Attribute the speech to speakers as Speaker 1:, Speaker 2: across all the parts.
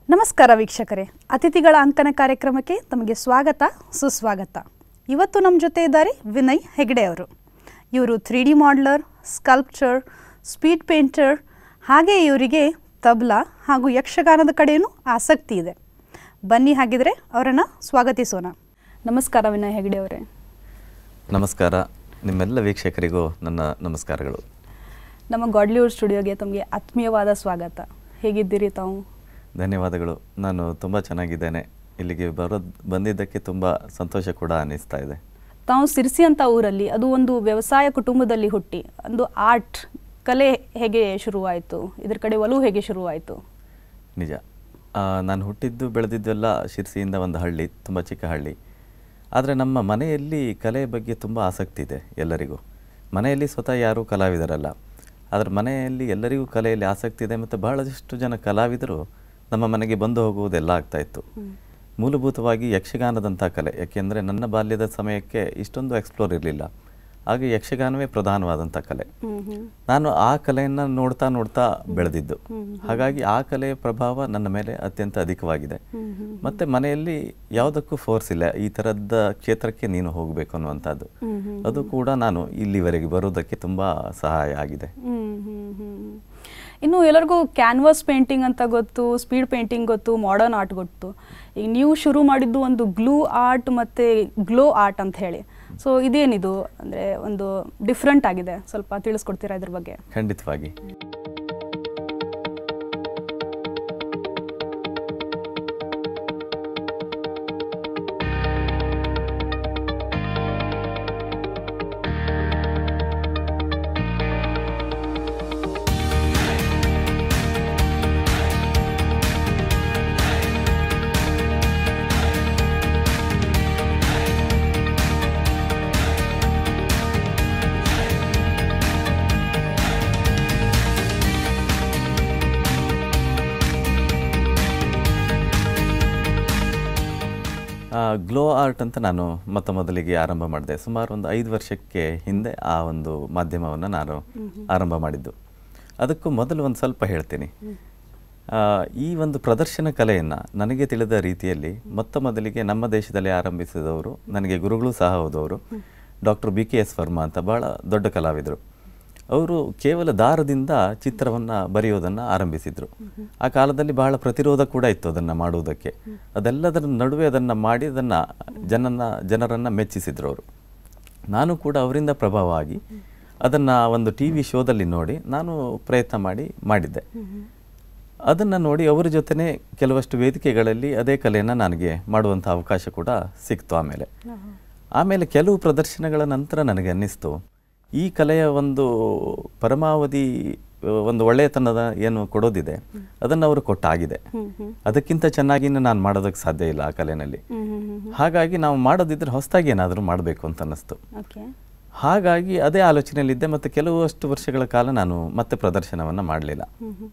Speaker 1: ನಮಸ್ಕಾರ ವೀಕ್ಷಕರೇ ಅತಿಥಿಗಳ ಅಂಕನ ಕಾರ್ಯಕ್ರಮಕ್ಕೆ ತಮಗೆ ಸ್ವಾಗತ ಸುಸ್ವಾಗತ ಇವತ್ತು ನಮ್ಮ ಜೊತೆ ಇದ್ದಾರೆ ವಿನಯ್ ಹೆಗ್ಡೆ ಅವರು ಇವರು three D modeller sculpture speed painter ಹಾಗೆ ಇವರಿಗೆ ತಬ್ಲಾ ಹಾಗೂ ಯಕ್ಷಗಾನದ ಕಡೆಯೂ ಆಸಕ್ತಿ ಇದೆ ಬನ್ನಿ ಹಾಗಿದ್ರೆ ಅವರನ್ನು ಸ್ವಾಗತಿಸೋಣ ನಮಸ್ಕಾರ ವಿನಯ್ ಹೆಗ್ಡೆ ಅವರೇ
Speaker 2: ನಮಸ್ಕಾರ ನಿಮ್ಮೆಲ್ಲ ವೀಕ್ಷಕರಿಗೂ ನನ್ನ ನಮಸ್ಕಾರಗಳು
Speaker 1: ನಮ್ಮ ಗಾಡ್ಲಿವುಡ್ ಸ್ಟುಡಿಯೋಗೆ ತಮಗೆ ಆತ್ಮೀಯವಾದ ಸ್ವಾಗತ ಹೇಗಿದ್ದೀರಿ ತಾವು
Speaker 2: ಧನ್ಯವಾದಗಳು ನಾನು ತುಂಬ ಚೆನ್ನಾಗಿದ್ದೇನೆ ಇಲ್ಲಿಗೆ ಬರೋದು ಬಂದಿದ್ದಕ್ಕೆ ತುಂಬ ಸಂತೋಷ ಕೂಡ ಅನ್ನಿಸ್ತಾ ಇದೆ
Speaker 1: ತಾವು ಸಿರ್ಸಿ ಅಂತ ಊರಲ್ಲಿ ಅದು ಒಂದು ವ್ಯವಸಾಯ ಕುಟುಂಬದಲ್ಲಿ ಹುಟ್ಟಿ ಒಂದು ಆರ್ಟ್ ಕಲೆ ಹೇಗೆ ಶುರುವಾಯಿತು ಇದ್ರ ಕಡೆ ಒಲವು ಹೇಗೆ ಶುರುವಾಯಿತು
Speaker 2: ನಿಜ ಆ, ನಾನು ಹುಟ್ಟಿದ್ದು ಬೆಳೆದಿದ್ದೆಲ್ಲ ಶಿರ್ಸಿಯಿಂದ ಒಂದು ಹಳ್ಳಿ ತುಂಬ ಚಿಕ್ಕ ಹಳ್ಳಿ ಆದರೆ ನಮ್ಮ ಮನೆಯಲ್ಲಿ ಕಲೆಯ ಬಗ್ಗೆ ತುಂಬ ಆಸಕ್ತಿ ಇದೆ ಎಲ್ಲರಿಗೂ ಮನೆಯಲ್ಲಿ ಸ್ವತಃ ಯಾರೂ ಕಲಾವಿದರಲ್ಲ ಆದರೆ ಮನೆಯಲ್ಲಿ ಎಲ್ಲರಿಗೂ ಕಲೆಯಲ್ಲಿ ಆಸಕ್ತಿ ಇದೆ ಮತ್ತು ಬಹಳಷ್ಟು ಜನ ಕಲಾವಿದರು ನಮ್ಮ ಮನೆಗೆ ಬಂದು ಹೋಗುವುದೆಲ್ಲ ಆಗ್ತಾಯಿತ್ತು ಮೂಲಭೂತವಾಗಿ ಯಕ್ಷಗಾನದಂಥ ಕಲೆ ಯಾಕೆಂದರೆ ನನ್ನ ಬಾಲ್ಯದ ಸಮಯಕ್ಕೆ ಇಷ್ಟೊಂದು ಎಕ್ಸ್ಪ್ಲೋರ್ ಇರಲಿಲ್ಲ ಹಾಗೆ ಯಕ್ಷಗಾನವೇ ಪ್ರಧಾನವಾದಂಥ ಕಲೆ ನಾನು ಆ ಕಲೆಯನ್ನು ನೋಡ್ತಾ ನೋಡ್ತಾ ಬೆಳೆದಿದ್ದು ಹಾಗಾಗಿ ಆ ಕಲೆಯ ಪ್ರಭಾವ ನನ್ನ ಮೇಲೆ ಅತ್ಯಂತ ಅಧಿಕವಾಗಿದೆ ಮತ್ತೆ ಮನೆಯಲ್ಲಿ ಯಾವುದಕ್ಕೂ ಫೋರ್ಸ್ ಇಲ್ಲ ಈ ಥರದ ಕ್ಷೇತ್ರಕ್ಕೆ ನೀನು ಹೋಗಬೇಕು ಅನ್ನುವಂಥದ್ದು ಅದು ಕೂಡ ನಾನು ಇಲ್ಲಿವರೆಗೆ ಬರೋದಕ್ಕೆ ತುಂಬ ಸಹಾಯ ಆಗಿದೆ
Speaker 1: ಇನ್ನು ಎಲ್ಲರಿಗೂ ಕ್ಯಾನ್ವಾಸ್ ಪೇಂಟಿಂಗ್ ಅಂತ ಗೊತ್ತು ಸ್ಪೀಡ್ ಪೇಂಟಿಂಗ್ ಗೊತ್ತು ಮಾಡರ್ನ್ ಆರ್ಟ್ ಗೊತ್ತು ಈಗ ನೀವು ಶುರು ಮಾಡಿದ್ದು ಒಂದು ಗ್ಲೂ ಆರ್ಟ್ ಮತ್ತು ಗ್ಲೋ ಆರ್ಟ್ ಅಂತ ಹೇಳಿ ಸೊ ಇದೇನಿದು ಅಂದರೆ ಒಂದು ಡಿಫ್ರೆಂಟ್ ಆಗಿದೆ ಸ್ವಲ್ಪ ತಿಳಿಸ್ಕೊಡ್ತೀರಾ ಇದ್ರ ಬಗ್ಗೆ
Speaker 2: ಖಂಡಿತವಾಗಿ ಗ್ಲೋ ಆರ್ಟ್ ಅಂತ ನಾನು ಮೊತ್ತ ಮೊದಲಿಗೆ ಆರಂಭ ಮಾಡಿದೆ ಸುಮಾರು ಒಂದು ಐದು ವರ್ಷಕ್ಕೆ ಹಿಂದೆ ಆ ಒಂದು ಮಾಧ್ಯಮವನ್ನು ನಾನು ಆರಂಭ ಮಾಡಿದ್ದು ಅದಕ್ಕೂ ಮೊದಲು ಒಂದು ಸ್ವಲ್ಪ ಹೇಳ್ತೀನಿ ಆ, ಈ ಒಂದು ಪ್ರದರ್ಶನ ಕಲೆಯನ್ನು ನನಗೆ ತಿಳಿದ ರೀತಿಯಲ್ಲಿ ಮೊತ್ತ ಮೊದಲಿಗೆ ನಮ್ಮ ದೇಶದಲ್ಲಿ ಆರಂಭಿಸಿದವರು ನನಗೆ ಗುರುಗಳು ಸಹ ಹೋದವರು doctor B K S Varma ಅಂತ ಬಹಳ ದೊಡ್ಡ ಕಲಾವಿದರು ಅವರು ಕೇವಲ ದಾರದಿಂದ ಚಿತ್ರವನ್ನು ಬರೆಯೋದನ್ನು ಆರಂಭಿಸಿದರು ಆ ಕಾಲದಲ್ಲಿ ಬಹಳ ಪ್ರತಿರೋಧ ಕೂಡ ಇತ್ತು ಅದನ್ನು ಮಾಡುವುದಕ್ಕೆ ಅದೆಲ್ಲದರ ನಡುವೆ ಅದನ್ನು ಮಾಡಿ ಅದನ್ನು ಜನನ ಜನರನ್ನು ಮೆಚ್ಚಿಸಿದ್ರು ಅವರು ನಾನು ಕೂಡ ಅವರಿಂದ ಪ್ರಭಾವ ಆಗಿ ಅದನ್ನು ಒಂದು ಟಿ ವಿ ಶೋದಲ್ಲಿ ನೋಡಿ ನಾನು ಪ್ರಯತ್ನ ಮಾಡಿ ಮಾಡಿದ್ದೆ ಅದನ್ನು ನೋಡಿ ಅವರ ಜೊತೆನೇ ಕೆಲವಷ್ಟು ವೇದಿಕೆಗಳಲ್ಲಿ ಅದೇ ಕಲೆಯನ್ನು ನನಗೆ ಮಾಡುವಂಥ ಅವಕಾಶ ಕೂಡ ಸಿಕ್ತು ಆಮೇಲೆ ಆಮೇಲೆ ಕೆಲವು ಪ್ರದರ್ಶನಗಳ ನಂತರ ನನಗೆ ಅನ್ನಿಸ್ತು ಈ ಕಲೆಯ ಒಂದು ಪರಮಾವಧಿ ಆ, ಒಂದು ಒಳ್ಳೆಯತನದ ಏನು ಕೊಡೋದಿದೆ ಅದನ್ನು ಅವರು ಕೊಟ್ಟಾಗಿದೆ ಅದಕ್ಕಿಂತ ಚೆನ್ನಾಗಿ ಇನ್ನು ನಾನು ಮಾಡೋದಕ್ಕೆ ಸಾಧ್ಯ ಇಲ್ಲ ಆ ಕಲೆನಲ್ಲಿ ಹಾಗಾಗಿ ನಾವು ಮಾಡೋದಿದ್ರೆ ಹೊಸದಾಗಿ ಏನಾದರೂ ಮಾಡಬೇಕು ಅಂತ ಅನ್ನಿಸ್ತು
Speaker 1: ಓಕೆ
Speaker 2: ಹಾಗಾಗಿ ಅದೇ ಆಲೋಚನೆಯಲ್ಲಿದ್ದೆ ಮತ್ತು ಕೆಲವಷ್ಟು ವರ್ಷಗಳ ಕಾಲ ನಾನು ಮತ್ತೆ ಪ್ರದರ್ಶನವನ್ನು ಮಾಡಲಿಲ್ಲ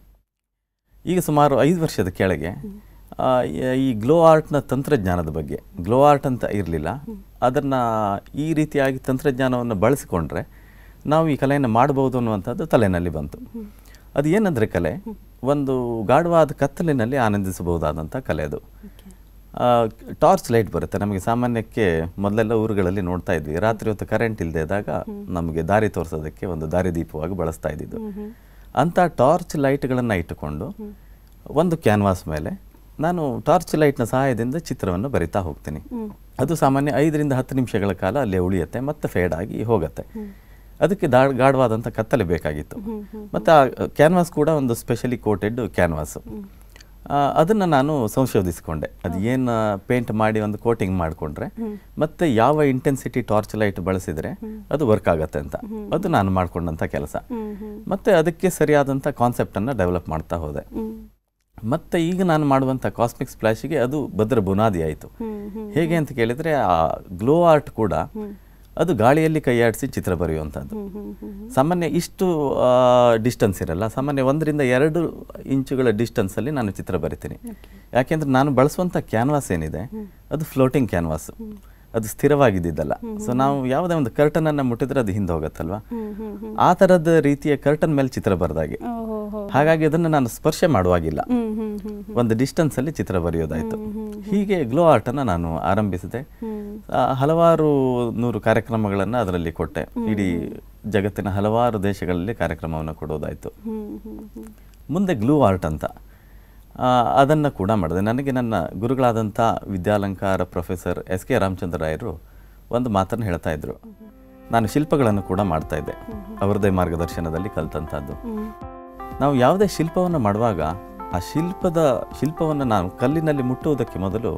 Speaker 2: ಈಗ ಸುಮಾರು ಐದು ವರ್ಷದ ಕೆಳಗೆ ಆ, ಈ- ಈ ಗ್ಲೋ ಆರ್ಟ್ನ ತಂತ್ರಜ್ಞಾನದ ಬಗ್ಗೆ ಗ್ಲೋ ಆರ್ಟ್ ಅಂತ ಇರಲಿಲ್ಲ ಅದನ್ನು ಈ ರೀತಿಯಾಗಿ ತಂತ್ರಜ್ಞಾನವನ್ನು ಬಳಸಿಕೊಂಡ್ರೆ ನಾವು ಈ ಕಲೆಯನ್ನು ಮಾಡಬಹುದು ಅನ್ನುವಂಥದ್ದು ತಲೆಯಲ್ಲಿ ಬಂತು ಅದು ಏನಂದರೆ ಕಲೆ ಒಂದು ಗಾಢವಾದ ಕತ್ತಲಿನಲ್ಲಿ ಆನಂದಿಸಬಹುದಾದಂಥ ಕಲೆ ಅದು ಟಾರ್ಚ್ ಲೈಟ್ ಬರುತ್ತೆ ನಮಗೆ ಸಾಮಾನ್ಯಕ್ಕೆ ಮೊದಲೆಲ್ಲ ಊರುಗಳಲ್ಲಿ ನೋಡ್ತಾ ಇದ್ವಿ ರಾತ್ರಿ ಹೊತ್ತು ಕರೆಂಟ್ ಇಲ್ಲದೆ ಇದ್ದಾಗ ನಮಗೆ ದಾರಿ ತೋರಿಸೋದಕ್ಕೆ ಒಂದು ದಾರಿದೀಪವಾಗಿ ಬಳಸ್ತಾ ಇದ್ದಿದ್ದು ಅಂಥ ಟಾರ್ಚ್ ಲೈಟ್ಗಳನ್ನು ಇಟ್ಟುಕೊಂಡು ಒಂದು ಕ್ಯಾನ್ವಾಸ್ ಮೇಲೆ ನಾನು ಟಾರ್ಚ್ ಲೈಟ್ನ ಸಹಾಯದಿಂದ ಚಿತ್ರವನ್ನು ಬರಿತಾ ಹೋಗ್ತೀನಿ ಅದು ಸಾಮಾನ್ಯ ಐದರಿಂದ ಹತ್ತು ನಿಮಿಷಗಳ ಕಾಲ ಅಲ್ಲೇ ಉಳಿಯುತ್ತೆ ಮತ್ತೆ ಫೇಡ್ ಆಗಿ ಹೋಗುತ್ತೆ ಅದಕ್ಕೆ ದಾ ಗಾಢವಾದಂಥ ಕತ್ತಲೆ ಬೇಕಾಗಿತ್ತು ಮತ್ತು ಆ ಕ್ಯಾನ್ವಾಸ್ ಕೂಡ ಒಂದು ಸ್ಪೆಷಲಿ ಕೋಟೆಡ್ ಕ್ಯಾನ್ವಾಸು ಅದನ್ನು ನಾನು ಸಂಶೋಧಿಸಿಕೊಂಡೆ ಅದು ಏನು ಪೇಂಟ್ ಮಾಡಿ ಒಂದು ಕೋಟಿಂಗ್ ಮಾಡಿಕೊಂಡ್ರೆ ಮತ್ತೆ ಯಾವ ಇಂಟೆನ್ಸಿಟಿ ಟಾರ್ಚ್ ಲೈಟ್ ಬಳಸಿದರೆ ಅದು ವರ್ಕ್ ಆಗತ್ತೆ ಅಂತ ಅದು ನಾನು ಮಾಡಿಕೊಂಡಂಥ ಕೆಲಸ ಮತ್ತೆ ಅದಕ್ಕೆ ಸರಿಯಾದಂಥ ಕಾನ್ಸೆಪ್ಟನ್ನು ಡೆವಲಪ್ ಮಾಡ್ತಾ ಹೋದೆ ಮತ್ತೆ ಈಗ ನಾನು ಮಾಡುವಂಥ ಕಾಸ್ಮಿಕ್ ಸ್ಪ್ಲಾಶಿಗೆ ಅದು ಭದ್ರ ಬುನಾದಿ ಆಯಿತು ಹೇಗೆ ಅಂತ ಕೇಳಿದರೆ ಆ ಗ್ಲೋ ಆರ್ಟ್ ಕೂಡ ಅದು ಗಾಳಿಯಲ್ಲಿ ಕೈಯಾಡಿಸಿ ಚಿತ್ರ ಬರೆಯುವಂಥದ್ದು ಸಾಮಾನ್ಯ ಇಷ್ಟು ಡಿಸ್ಟೆನ್ಸ್ ಇರಲ್ಲ ಸಾಮಾನ್ಯ ಒಂದರಿಂದ ಎರಡು ಇಂಚುಗಳ ಡಿಸ್ಟೆನ್ಸಲ್ಲಿ ನಾನು ಚಿತ್ರ ಬರಿತೀನಿ ಯಾಕೆಂದ್ರೆ ನಾನು ಬಳಸುವಂಥ ಕ್ಯಾನ್ವಾಸ್ ಏನಿದೆ ಅದು ಫ್ಲೋಟಿಂಗ್ ಕ್ಯಾನ್ವಾಸ್ ಅದು ಸ್ಥಿರವಾಗಿದ್ದಿದ್ದಲ್ಲ ಸೊ ನಾವು ಯಾವುದೇ ಒಂದು ಕರ್ಟನ್ ಅನ್ನ ಮುಟ್ಟಿದ್ರೆ ಅದು ಹಿಂದೆ ಹೋಗುತ್ತಲ್ವಾ ಆ ಥರದ ರೀತಿಯ ಕರ್ಟನ್ ಮೇಲೆ ಚಿತ್ರ ಬರೆದಾಗೆ
Speaker 1: ಓಹೋ ಓಹೋ
Speaker 2: ಹಾಗಾಗಿ ಅದನ್ನು ನಾನು ಸ್ಪರ್ಶ ಮಾಡುವಾಗಿಲ್ಲ
Speaker 1: ಹ್ಮ್ ಹ್ಮ್ ಹ್ಮ್
Speaker 2: ಒಂದು ಡಿಸ್ಟೆನ್ಸಲ್ಲಿ ಚಿತ್ರ ಬರೆಯೋದಾಯಿತು ಹೀಗೆ ಗ್ಲೋ ಆರ್ಟನ್ನು ನಾನು ಆರಂಭಿಸಿದೆ
Speaker 1: ಹ್ಮ್
Speaker 2: ಆ, ಹಲವಾರು ನೂರು ಕಾರ್ಯಕ್ರಮಗಳನ್ನು ಅದರಲ್ಲಿ ಕೊಟ್ಟೆ ಇಡೀ ಜಗತ್ತಿನ ಹಲವಾರು ದೇಶಗಳಲ್ಲಿ ಕಾರ್ಯಕ್ರಮವನ್ನು ಕೊಡೋದಾಯಿತು
Speaker 1: ಹ್ಮ್ ಹ್ಮ್ ಹ್ಮ್
Speaker 2: ಮುಂದೆ ಗ್ಲೂ ಆರ್ಟ್ ಅಂತ ಅದನ್ನು ಕೂಡ ಮಾಡಿದೆ ನನಗೆ ನನ್ನ ಗುರುಗಳಾದಂಥ Vidyalankara professor S K Ramachandra ರಾಯರು ಒಂದು ಮಾತನ್ನು ಹೇಳ್ತಾ ಇದ್ರು ನಾನು ಶಿಲ್ಪಗಳನ್ನು ಕೂಡ ಮಾಡ್ತಾ ಇದ್ದೆ ಅವರದೇ ಮಾರ್ಗದರ್ಶನದಲ್ಲಿ ಕಲಿತಂಥದ್ದು
Speaker 1: ಹ್ಮ್
Speaker 2: ನಾವು ಯಾವುದೇ ಶಿಲ್ಪವನ್ನು ಮಾಡುವಾಗ ಆ ಶಿಲ್ಪದ ಶಿಲ್ಪವನ್ನು ನಾವು ಕಲ್ಲಿನಲ್ಲಿ ಮುಟ್ಟುವುದಕ್ಕೆ ಮೊದಲು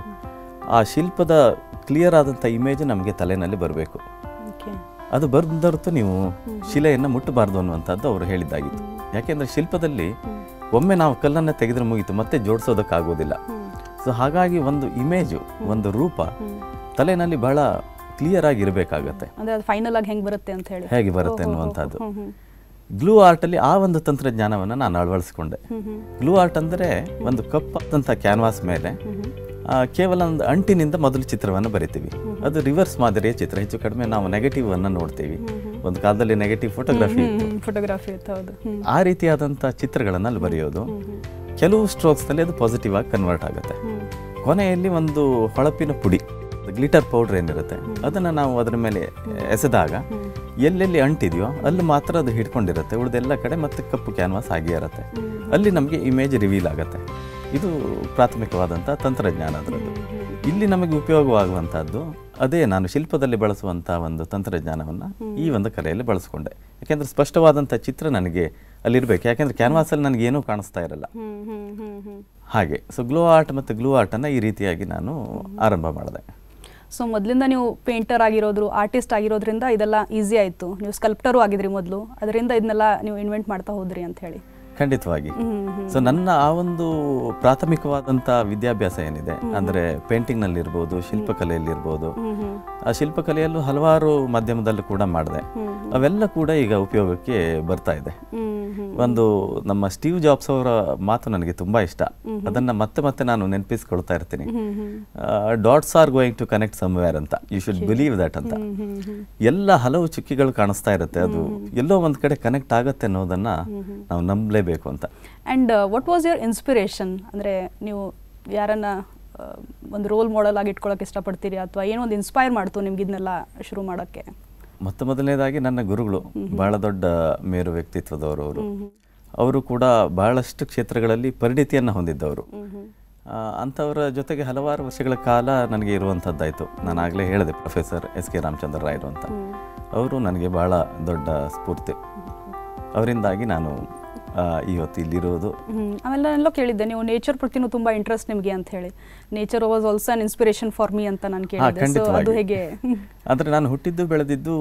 Speaker 2: ಆ ಶಿಲ್ಪದ ಕ್ಲಿಯರ್ ಆದಂಥ ಇಮೇಜ್ ನಮಗೆ ತಲೆಯಲ್ಲಿ ಬರಬೇಕು
Speaker 1: ಓಕೆ
Speaker 2: ಅದು ಬರ್ದರ್ತು ನೀವು ಶಿಲೆಯನ್ನು ಮುಟ್ಟಬಾರ್ದು ಅನ್ನುವಂಥದ್ದು ಅವರು ಹೇಳಿದ್ದಾಗಿತ್ತು ಯಾಕೆಂದರೆ ಶಿಲ್ಪದಲ್ಲಿ ಒಮ್ಮೆ ನಾವು ಕಲ್ಲನ್ನು ತೆಗೆದ್ರೆ ಮುಗೀತು ಮತ್ತೆ ಜೋಡಿಸೋದಕ್ಕಾಗೋದಿಲ್ಲ ಸೊ ಹಾಗಾಗಿ ಒಂದು ಇಮೇಜು ಒಂದು ರೂಪ ತಲೆಯಲ್ಲಿ ಬಹಳ ಕ್ಲಿಯರ್ ಆಗಿ ಇರಬೇಕಾಗತ್ತೆ
Speaker 1: ಅಂದ್ರೆ ಅದು ಫೈನಲ್ ಆಗಿ ಹೆಂಗ್ ಬರುತ್ತೆ ಅಂತ ಹೇಳಿ
Speaker 2: ಹೇಗೆ ಬರುತ್ತೆ ಅನ್ನುವಂಥದ್ದು
Speaker 1: ಹ್ಮ್ ಹ್ಮ್
Speaker 2: ಗ್ಲೂ ಆರ್ಟಲ್ಲಿ ಆ ಒಂದು ತಂತ್ರಜ್ಞಾನವನ್ನು ನಾನು ಅಳವಡಿಸ್ಕೊಂಡೆ
Speaker 1: ಹ್ಮ್ ಹ್ಮ್
Speaker 2: ಗ್ಲೂ ಆರ್ಟ್ ಅಂದರೆ ಒಂದು ಕಪ್ಪಾದಂಥ ಕ್ಯಾನ್ವಾಸ್ ಮೇಲೆ ಆ, ಕೇವಲ ಒಂದು ಅಂಟಿನಿಂದ ಮೊದಲು ಚಿತ್ರವನ್ನು ಬರಿತೀವಿ ಅದು ರಿವರ್ಸ್ ಮಾದರಿಯ ಚಿತ್ರ ಹೆಚ್ಚು ಕಡಿಮೆ ನಾವು ನೆಗೆಟಿವ್ ಅನ್ನು ನೋಡ್ತೀವಿ ಒಂದು ಕಾಲದಲ್ಲಿ ನೆಗೆಟಿವ್ ಫೋಟೋಗ್ರಫಿ ಇತ್ತು
Speaker 1: ಫೋಟೋಗ್ರಫಿ ಇತ್ತು ಹೌದು ಹ್ಮ್
Speaker 2: ಆ ರೀತಿಯಾದಂಥ ಚಿತ್ರಗಳನ್ನು ಅಲ್ಲಿ ಬರೆಯೋದು ಕೆಲವು ಸ್ಟ್ರೋಕ್ಸ್ನಲ್ಲಿ ಅದು ಪಾಸಿಟಿವ್ ಆಗಿ ಕನ್ವರ್ಟ್ ಆಗುತ್ತೆ ಕೊನೆಯಲ್ಲಿ ಒಂದು ಹೊಳಪಿನ ಪುಡಿ ಗ್ಲಿಟರ್ ಪೌಡರ್ ಏನಿರುತ್ತೆ ಅದನ್ನು ನಾವು ಅದರ ಮೇಲೆ ಎಸೆದಾಗ ಎಲ್ಲೆಲ್ಲಿ ಅಂಟಿದೆಯೋ ಅಲ್ಲಿ ಮಾತ್ರ ಅದು ಹಿಡ್ಕೊಂಡಿರುತ್ತೆ ಉಳಿದೆಲ್ಲ ಕಡೆ ಮತ್ತೆ ಕಪ್ಪು ಕ್ಯಾನ್ವಾಸ್ ಆಗೇ ಇರುತ್ತೆ ಅಲ್ಲಿ ನಮಗೆ ಇಮೇಜ್ ರಿವೀಲ್ ಆಗುತ್ತೆ ಇದು ಪ್ರಾಥಮಿಕವಾದಂಥ ತಂತ್ರಜ್ಞಾನ ಅದರದ್ದು ಇಲ್ಲಿ ನಮಗೆ ಉಪಯೋಗವಾಗುವಂಥದ್ದು ಅದೇ ನಾನು ಶಿಲ್ಪದಲ್ಲಿ ಬಳಸುವಂಥ ಒಂದು ತಂತ್ರಜ್ಞಾನವನ್ನು ಈ ಒಂದು ಕಲೆಯಲ್ಲಿ ಬಳಸ್ಕೊಂಡೆ ಯಾಕೆಂದರೆ ಸ್ಪಷ್ಟವಾದಂಥ ಚಿತ್ರ ನನಗೆ ಅಲ್ಲಿರ್ಬೇಕು ಯಾಕೆಂದರೆ ಕ್ಯಾನ್ವಾಸಲ್ಲಿ ನನಗೆ ಏನೂ ಕಾಣಿಸ್ತಾ ಇರಲ್ಲ
Speaker 1: ಹ್ಮ್ ಹ್ಮ್ ಹ್ಮ್ ಹ್ಮ್
Speaker 2: ಹಾಗೆ ಸೊ ಗ್ಲೋ ಆರ್ಟ್ ಮತ್ತು ಗ್ಲೂ ಆರ್ಟನ್ನು ಈ ರೀತಿಯಾಗಿ ನಾನು ಆರಂಭ ಮಾಡಿದೆ
Speaker 1: ಸೊ ಮೊದಲಿಂದ ನೀವು ಪೇಂಟರ್ ಆಗಿರೋದ್ರು ಆರ್ಟಿಸ್ಟ್ ಆಗಿರೋದ್ರಿಂದ ಇದೆಲ್ಲ ಈಸಿ ಆಯಿತು ನೀವು ಸ್ಕಲ್ಪ್ಟರು ಆಗಿದ್ರಿ ಮೊದಲು ಅದರಿಂದ ಇದನ್ನೆಲ್ಲ ನೀವು ಇನ್ವೆಂಟ್ ಮಾಡ್ತಾ ಹೋದ್ರಿ ಅಂತ ಹೇಳಿ
Speaker 2: ಖಂಡಿತವಾಗಿ
Speaker 1: ಹ್ಮ್ ಹ್ಮ್
Speaker 2: ಸೊ ನನ್ನ ಆ ಒಂದು ಪ್ರಾಥಮಿಕವಾದಂಥ ವಿದ್ಯಾಭ್ಯಾಸ ಏನಿದೆ ಅಂದರೆ ಪೇಂಟಿಂಗ್ನಲ್ಲಿರ್ಬೋದು ಶಿಲ್ಪಕಲೆಯಲ್ಲಿರ್ಬೋದು
Speaker 1: ಹ್ಮ್ ಹ್ಮ್
Speaker 2: ಆ ಶಿಲ್ಪಕಲೆಯಲ್ಲೂ ಹಲವಾರು ಮಾಧ್ಯಮದಲ್ಲೂ ಕೂಡ ಮಾಡಿದೆ
Speaker 1: ಹ್ಮ್
Speaker 2: ಅವೆಲ್ಲ ಕೂಡ ಈಗ ಉಪಯೋಗಕ್ಕೆ ಬರ್ತಾ ಇದೆ
Speaker 1: ಹ್ಮ್ ಹ್ಮ್
Speaker 2: ಒಂದು ನಮ್ಮ ಸ್ಟೀವ್ ಜಾಬ್ಸ್ ಅವರ ಮಾತು ನನಗೆ ತುಂಬಾ ಇಷ್ಟ ಅದನ್ನ ಮತ್ತೆ ಮತ್ತೆ ನಾನು ನೆನಪಿಸ್ಕೊಳ್ತಾ ಇರ್ತೀನಿ
Speaker 1: ಹ್ಮ್ ಹ್ಮ್
Speaker 2: dots are going to connect somewhere ಅಂತ ಯು ಶುಡ್ ಬಿಲೀವ್ ದಟ್ ಅಂತ
Speaker 1: ಹ್ಮ್ ಹ್ಮ್ ಹ್ಮ್
Speaker 2: ಎಲ್ಲ ಹಲವು ಚುಕ್ಕಿಗಳು ಕಾಣಿಸ್ತಾ ಇರುತ್ತೆ ಅದು ಎಲ್ಲೋ ಒಂದ್ ಕಡೆ ಕನೆಕ್ಟ್ ಆಗತ್ತೆ ಅನ್ನೋದನ್ನ ನಾವು ನಂಬಲೇಬೇಕು ಅಂತ
Speaker 1: and what was your inspiration ಅಂದರೆ ನೀವು ಯಾರನ್ನ ಆ, ಒಂದು ರೋಲ್ ಮಾಡೆಲ್ ಆಗಿ ಇಟ್ಕೊಳ್ಳೋಕೆ ಇಷ್ಟಪಡ್ತೀರಿ ಅಥವಾ ಏನೋ ಒಂದು ಇನ್ಸ್ಪೈರ್ ಮಾಡ್ತು ನಿಮ್ಗೆ ಇದನ್ನೆಲ್ಲ ಶುರು ಮಾಡೋಕ್ಕೆ
Speaker 2: ಮೊತ್ತ ಮೊದಲನೇದಾಗಿ ನನ್ನ ಗುರುಗಳು ಬಹಳ ದೊಡ್ಡ ಮೇರು ವ್ಯಕ್ತಿತ್ವದವರು ಅವರು ಅವರು ಕೂಡ ಬಹಳಷ್ಟು ಕ್ಷೇತ್ರಗಳಲ್ಲಿ ಪರಿಣಿತಿಯನ್ನು ಹೊಂದಿದ್ದವರು ಆ, ಅಂಥವರ ಜೊತೆಗೆ ಹಲವಾರು ವರ್ಷಗಳ ಕಾಲ ನನಗೆ ಇರುವಂಥದ್ದಾಯಿತು ನಾನು ಆಗಲೇ ಹೇಳಿದೆ ಪ್ರೊಫೆಸರ್ ಎಸ್ ಕೆ ರಾಮಚಂದ್ರ ರಾಯರು ಅಂತ ಅವರು ನನಗೆ ಬಹಳ ದೊಡ್ಡ ಸ್ಫೂರ್ತಿ ಅವರಿಂದಾಗಿ ನಾನು ಆ, ಇವತ್ತು ಇಲ್ಲಿರೋದು
Speaker 1: ಹ್ಮ್. ಆಮೇಲೆ ನಾನೆಲ್ಲೋ ಕೇಳಿದ್ದೆ ನೀವು ನೇಚರ್ ಪ್ರತಿನೂ ತುಂಬಾ ಇಂಟ್ರೆಸ್ಟ್ ನಿಮಗೆ ಅಂತ ಹೇಳಿ nature was also an inspiration for me ಅಂತ ನಾನು
Speaker 2: ಹಾ
Speaker 1: ಕೇಳಿದ್ದೆ ಸೊ ಅದು
Speaker 2: ಖಂಡಿತವಾಗಿ
Speaker 1: ಹೇಗೆ
Speaker 2: ಅಂದರೆ ನಾನು ಹುಟ್ಟಿದ್ದು ಬೆಳೆದಿದ್ದು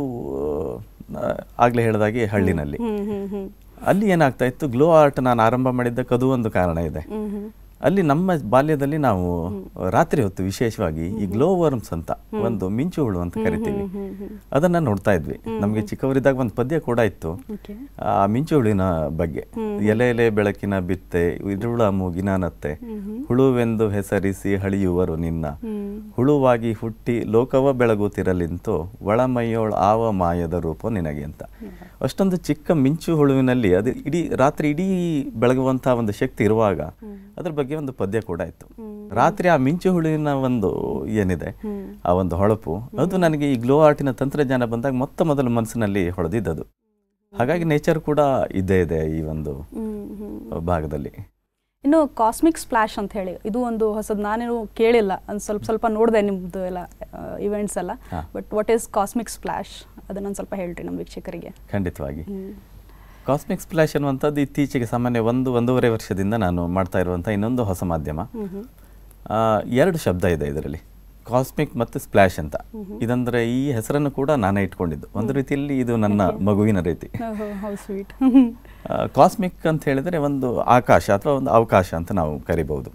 Speaker 2: ಆ, ಆಗ್ಲೇ ಹೇಳಿದಾಗೆ ಹಳ್ಳಿನಲ್ಲಿ
Speaker 1: ಹ್ಮ್ ಹ್ಮ್ ಹ್ಮ್
Speaker 2: ಅಲ್ಲಿ ಏನಾಗ್ತಾ ಇತ್ತು ಗ್ಲೋ ಆರ್ಟ್ ನಾನು ಆರಂಭ ಮಾಡಿದ್ದಕ್ಕೆ ಅದು ಒಂದು ಕಾರಣ ಇದೆ
Speaker 1: ಹ್ಮ್ ಹ್ಮ್
Speaker 2: ಅಲ್ಲಿ ನಮ್ಮ ಬಾಲ್ಯದಲ್ಲಿ ನಾವು ರಾತ್ರಿ ಹೊತ್ತು ವಿಶೇಷವಾಗಿ ಈ ಗ್ಲೋ ವರ್ಮ್ಸ್ ಅಂತ ಒಂದು ಮಿಂಚು ಹುಳು ಅಂತ ಕರಿತೀವಿ ಅದನ್ನ ನೋಡ್ತಾ ಇದ್ವಿ ನಮಗೆ ಚಿಕ್ಕವರಿದ್ದಾಗ ಒಂದು ಪದ್ಯ ಕೂಡ ಇತ್ತು
Speaker 1: ಓಕೆ
Speaker 2: ಆ ಮಿಂಚು ಹುಳಿನ ಬಗ್ಗೆ ಎಲೆ ಎಲೆ ಬೆಳಕಿನ ಬಿತ್ತೆ ಇರುಳ ಮೂಗಿನ ನತ್ತೆ ಹುಳುವೆಂದು ಹೆಸರಿಸಿ ಹಳಿಯುವರು ನಿನ್ನ ಹುಳುವಾಗಿ ಹುಟ್ಟಿ ಲೋಕವ ಬೆಳಗುತ್ತಿರಲಿಂತು ಒಳಮೈಯೋಳ್ ಆವ ಮಾಯದ ರೂಪ ನಿನಗೆ ಅಂತ ಅಷ್ಟೊಂದು ಚಿಕ್ಕ ಮಿಂಚು ಹುಳುವಿನಲ್ಲಿ ಅದು ಇಡೀ ರಾತ್ರಿ ಇಡೀ ಬೆಳಗುವಂಥ ಒಂದು ಶಕ್ತಿ ಇರುವಾಗ ಅದ್ರ ಬಗ್ಗೆ ಒಂದು ಪದ್ಯ ಕೂಡ ಇತ್ತು ರಾತ್ರಿ ಆ ಮಿಂಚು ಹುಳುವಿನ ಒಂದು ಏನಿದೆ ಆ ಒಂದು ಹೊಳಪು ಅದು ನನಗೆ ಈ ಗ್ಲೋ ಆರ್ಟಿನ ತಂತ್ರಜ್ಞಾನ ಬಂದಾಗ ಮೊತ್ತ ಮೊದಲು ಮನಸ್ಸಿನಲ್ಲಿ ಹೊಳೆದಿದ್ದದು ಹಾಗಾಗಿ ನೇಚರ್ ಕೂಡ ಇದ್ದೇ ಇದೆ ಈ ಒಂದು
Speaker 1: ಹ್ಮ್ ಹ್ಮ್
Speaker 2: ಭಾಗದಲ್ಲಿ
Speaker 1: ಇನ್ನು ಕಾಸ್ಮಿಕ್ ಸ್ಪ್ಲಾಶ್ ಅಂತ ಹೇಳಿ ಇದು ಒಂದು ಹೊಸದು ನಾನೇನು ಕೇಳಿಲ್ಲ ಒಂದು ಸ್ವಲ್ಪ ಸ್ವಲ್ಪ ನೋಡಿದೆ ನಿಮ್ಮದು ಎಲ್ಲ ಇವೆಂಟ್ಸ್ ಎಲ್ಲ
Speaker 2: ಹಾ.
Speaker 1: But what is cosmic splash ಅದನ್ನೊಂದು ಸ್ವಲ್ಪ ಹೇಳ್ರಿ ನಮ್ಮ ವೀಕ್ಷಕರಿಗೆ
Speaker 2: ಖಂಡಿತವಾಗಿ
Speaker 1: ಹ್ಮ್.
Speaker 2: ಕಾಸ್ಮಿಕ್ ಸ್ಪ್ಲಾಶ್ ಅನ್ನುವಂಥದ್ದು ಇತ್ತೀಚೆಗೆ ಸಾಮಾನ್ಯ ಒಂದು ಒಂದೂವರೆ ವರ್ಷದಿಂದ ನಾನು ಮಾಡ್ತಾ ಇರುವಂಥ ಇನ್ನೊಂದು ಹೊಸ ಮಾಧ್ಯಮ
Speaker 1: ಹ್ಮ್ ಹ್ಮ್.
Speaker 2: ಆ, ಎರಡು ಶಬ್ದ ಇದೆ ಇದರಲ್ಲಿ ಕಾಸ್ಮಿಕ್ ಮತ್ತು ಸ್ಪ್ಲಾಶ್ ಅಂತ ಇದಂದ್ರೆ ಈ ಹೆಸರನ್ನು ಕೂಡ ನಾನೇ ಇಟ್ಕೊಂಡಿದ್ದು ಒಂದು ರೀತಿಯಲ್ಲಿ ಇದು ನನ್ನ ಮಗುವಿನ ರೀತಿ
Speaker 1: ಓಹೋ ಹೌ ಸ್ವೀಟ್
Speaker 2: ಕಾಸ್ಮಿಕ್ ಅಂತ ಹೇಳಿದ್ರೆ ಒಂದು ಆಕಾಶ ಅಥವಾ ಒಂದು ಅವಕಾಶ ಅಂತ ನಾವು ಕರಿಬಹುದು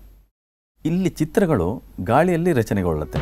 Speaker 2: ಇಲ್ಲಿ ಚಿತ್ರಗಳು ಗಾಳಿಯಲ್ಲಿ ರಚನೆಗೊಳ್ಳುತ್ತೆ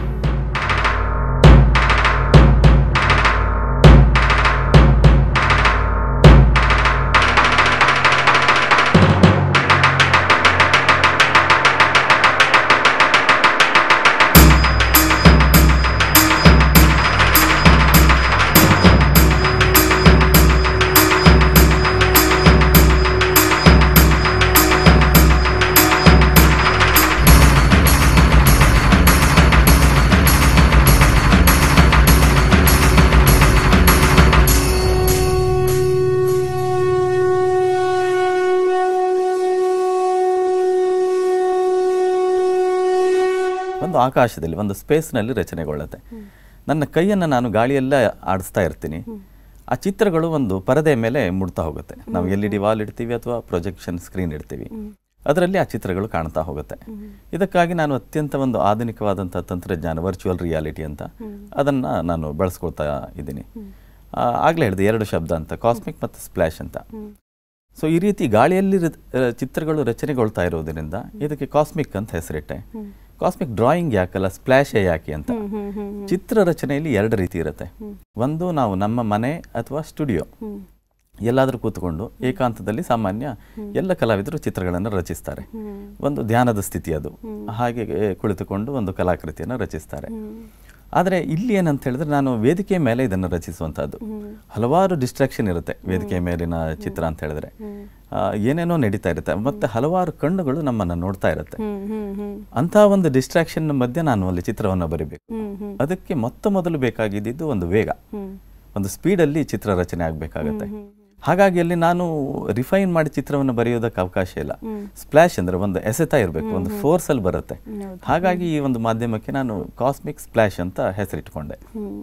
Speaker 2: ಒಂದು ಆಕಾಶದಲ್ಲಿ ಒಂದು ಸ್ಪೇಸ್ನಲ್ಲಿ ರಚನೆಗೊಳ್ಳುತ್ತೆ ನನ್ನ ಕೈಯನ್ನು ನಾನು ಗಾಳಿಯೆಲ್ಲ ಆಡಿಸ್ತಾ ಇರ್ತೀನಿ ಆ ಚಿತ್ರಗಳು ಒಂದು ಪರದೆ ಮೇಲೆ ಮುಡ್ತಾ ಹೋಗುತ್ತೆ ನಾವು ಎಲ್ ಇ ಡಿ ವಾಲ್ ಇಡ್ತೀವಿ ಅಥವಾ ಪ್ರೊಜೆಕ್ಷನ್ ಸ್ಕ್ರೀನ್ ಇಡ್ತೀವಿ ಅದರಲ್ಲಿ ಆ ಚಿತ್ರಗಳು ಕಾಣ್ತಾ ಹೋಗುತ್ತೆ ಇದಕ್ಕಾಗಿ ನಾನು ಅತ್ಯಂತ ಒಂದು ಆಧುನಿಕವಾದಂಥ ತಂತ್ರಜ್ಞಾನ ವರ್ಚುವಲ್ ರಿಯಾಲಿಟಿ ಅಂತ ಅದನ್ನು ನಾನು ಬಳಸ್ಕೊಳ್ತಾ ಇದ್ದೀನಿ ಆಗಲೇ ಹೇಳಿದೆ ಎರಡು ಶಬ್ದ ಅಂತ ಕಾಸ್ಮಿಕ್ ಮತ್ತು ಸ್ಪ್ಲಾಶ್ ಅಂತ ಸೊ ಈ ರೀತಿ ಗಾಳಿಯಲ್ಲಿ ರ- ಆ, ಚಿತ್ರಗಳು ರಚನೆಗೊಳ್ತಾ ಇರೋದ್ರಿಂದ ಇದಕ್ಕೆ ಕಾಸ್ಮಿಕ್ ಅಂತ ಹೆಸರಿಟ್ಟೆ ಕಾಸ್ಮಿಕ್ ಡ್ರಾಯಿಂಗ್ ಯಾಕಲ್ಲ ಸ್ಪ್ಲಾಶ್ ಯಾಕೆ ಅಂತ ಚಿತ್ರ ರಚನೆಯಲ್ಲಿ ಎರಡು ರೀತಿ ಇರುತ್ತೆ ಒಂದು ನಾವು ನಮ್ಮ ಮನೆ ಅಥವಾ ಸ್ಟುಡಿಯೋ ಎಲ್ಲಾದರೂ ಕೂತ್ಕೊಂಡು ಏಕಾಂತದಲ್ಲಿ ಸಾಮಾನ್ಯ ಎಲ್ಲ ಕಲಾವಿದರು ಚಿತ್ರಗಳನ್ನು ರಚಿಸ್ತಾರೆ ಒಂದು ಧ್ಯಾನದ ಸ್ಥಿತಿ ಅದು ಹಾಗೆ ಕುಳಿತುಕೊಂಡು ಒಂದು ಕಲಾಕೃತಿಯನ್ನು ರಚಿಸ್ತಾರೆ ಆದರೆ ಇಲ್ಲಿ ಏನಂತ ಹೇಳಿದ್ರೆ ನಾನು ವೇದಿಕೆ ಮೇಲೆ ಇದನ್ನು ರಚಿಸುವಂಥದ್ದು ಹಲವಾರು ಡಿಸ್ಟ್ರಾಕ್ಷನ್ ಇರುತ್ತೆ ವೇದಿಕೆ ಮೇಲಿನ ಚಿತ್ರ ಅಂತ ಹೇಳಿದ್ರೆ ಆ, ಏನೇನೋ ನಡೀತಾ ಇರುತ್ತೆ ಮತ್ತೆ ಹಲವಾರು ಕಣ್ಣುಗಳು ನಮ್ಮನ್ನು ನೋಡ್ತಾ ಇರುತ್ತೆ ಅಂಥ ಒಂದು ಡಿಸ್ಟ್ರಾಕ್ಷನ್ ಮಧ್ಯೆ ನಾನು ಅಲ್ಲಿ ಚಿತ್ರವನ್ನು ಬರಿಬೇಕು ಅದಕ್ಕೆ ಮೊತ್ತ ಮೊದಲು ಬೇಕಾಗಿದ್ದು ಒಂದು ವೇಗ ಒಂದು ಸ್ಪೀಡಲ್ಲಿ ಚಿತ್ರ ರಚನೆ ಆಗಬೇಕಾಗತ್ತೆ ಹಾಗಾಗಿ ಅಲ್ಲಿ ನಾನು ರಿಫೈನ್ ಮಾಡಿ ಚಿತ್ರವನ್ನು ಬರೆಯೋದಕ್ಕೆ ಅವಕಾಶ ಇಲ್ಲ ಸ್ಪ್ಲಾಶ್ ಅಂದ್ರೆ ಒಂದು ಎಸೆತ ಇರಬೇಕು ಒಂದು ಫೋರ್ಸ್ ಅಲ್ಲಿ ಬರುತ್ತೆ ಹಾಗಾಗಿ ಈ ಒಂದು ಮಾಧ್ಯಮಕ್ಕೆ ನಾನು ಕಾಸ್ಮಿಕ್ ಸ್ಪ್ಲಾಶ್ ಅಂತ ಹೆಸರಿಟ್ಕೊಂಡೆ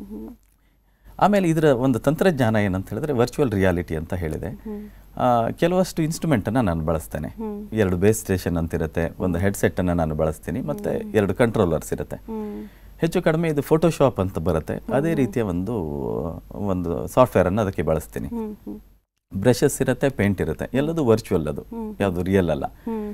Speaker 2: ಆಮೇಲೆ ಇದರ ಒಂದು ತಂತ್ರಜ್ಞಾನ ಏನಂತ ಹೇಳಿದ್ರೆ ವರ್ಚುವಲ್ ರಿಯಾಲಿಟಿ ಅಂತ ಹೇಳಿದೆ ಆ, ಕೆಲವಷ್ಟು ಇನ್ಸ್ಟ್ರೂಮೆಂಟನ್ನು ನಾನು ಬಳಸ್ತೇನೆ ಎರಡು ಬೇಸ್ ಸ್ಟೇಷನ್ ಅಂತ ಇರುತ್ತೆ ಒಂದು ಹೆಡ್ಸೆಟ್ಟನ್ನು ನಾನು ಬಳಸ್ತೀನಿ ಮತ್ತು ಎರಡು ಕಂಟ್ರೋಲರ್ಸ್ ಇರುತ್ತೆ ಹೆಚ್ಚು ಕಡಿಮೆ ಇದು ಫೋಟೋಶಾಪ್ ಅಂತ ಬರುತ್ತೆ ಅದೇ ರೀತಿಯ ಒಂದು ಒಂದು ಸಾಫ್ಟ್ವೇರನ್ನು ಅದಕ್ಕೆ ಬಳಸ್ತೀನಿ ಬ್ರಷಸ್ ಇರುತ್ತೆ ಪೇಂಟ್ ಇರುತ್ತೆ ಎಲ್ಲದು ವರ್ಚುವಲ್ ಅದು ಯಾವುದು ರಿಯಲ್ ಅಲ್ಲ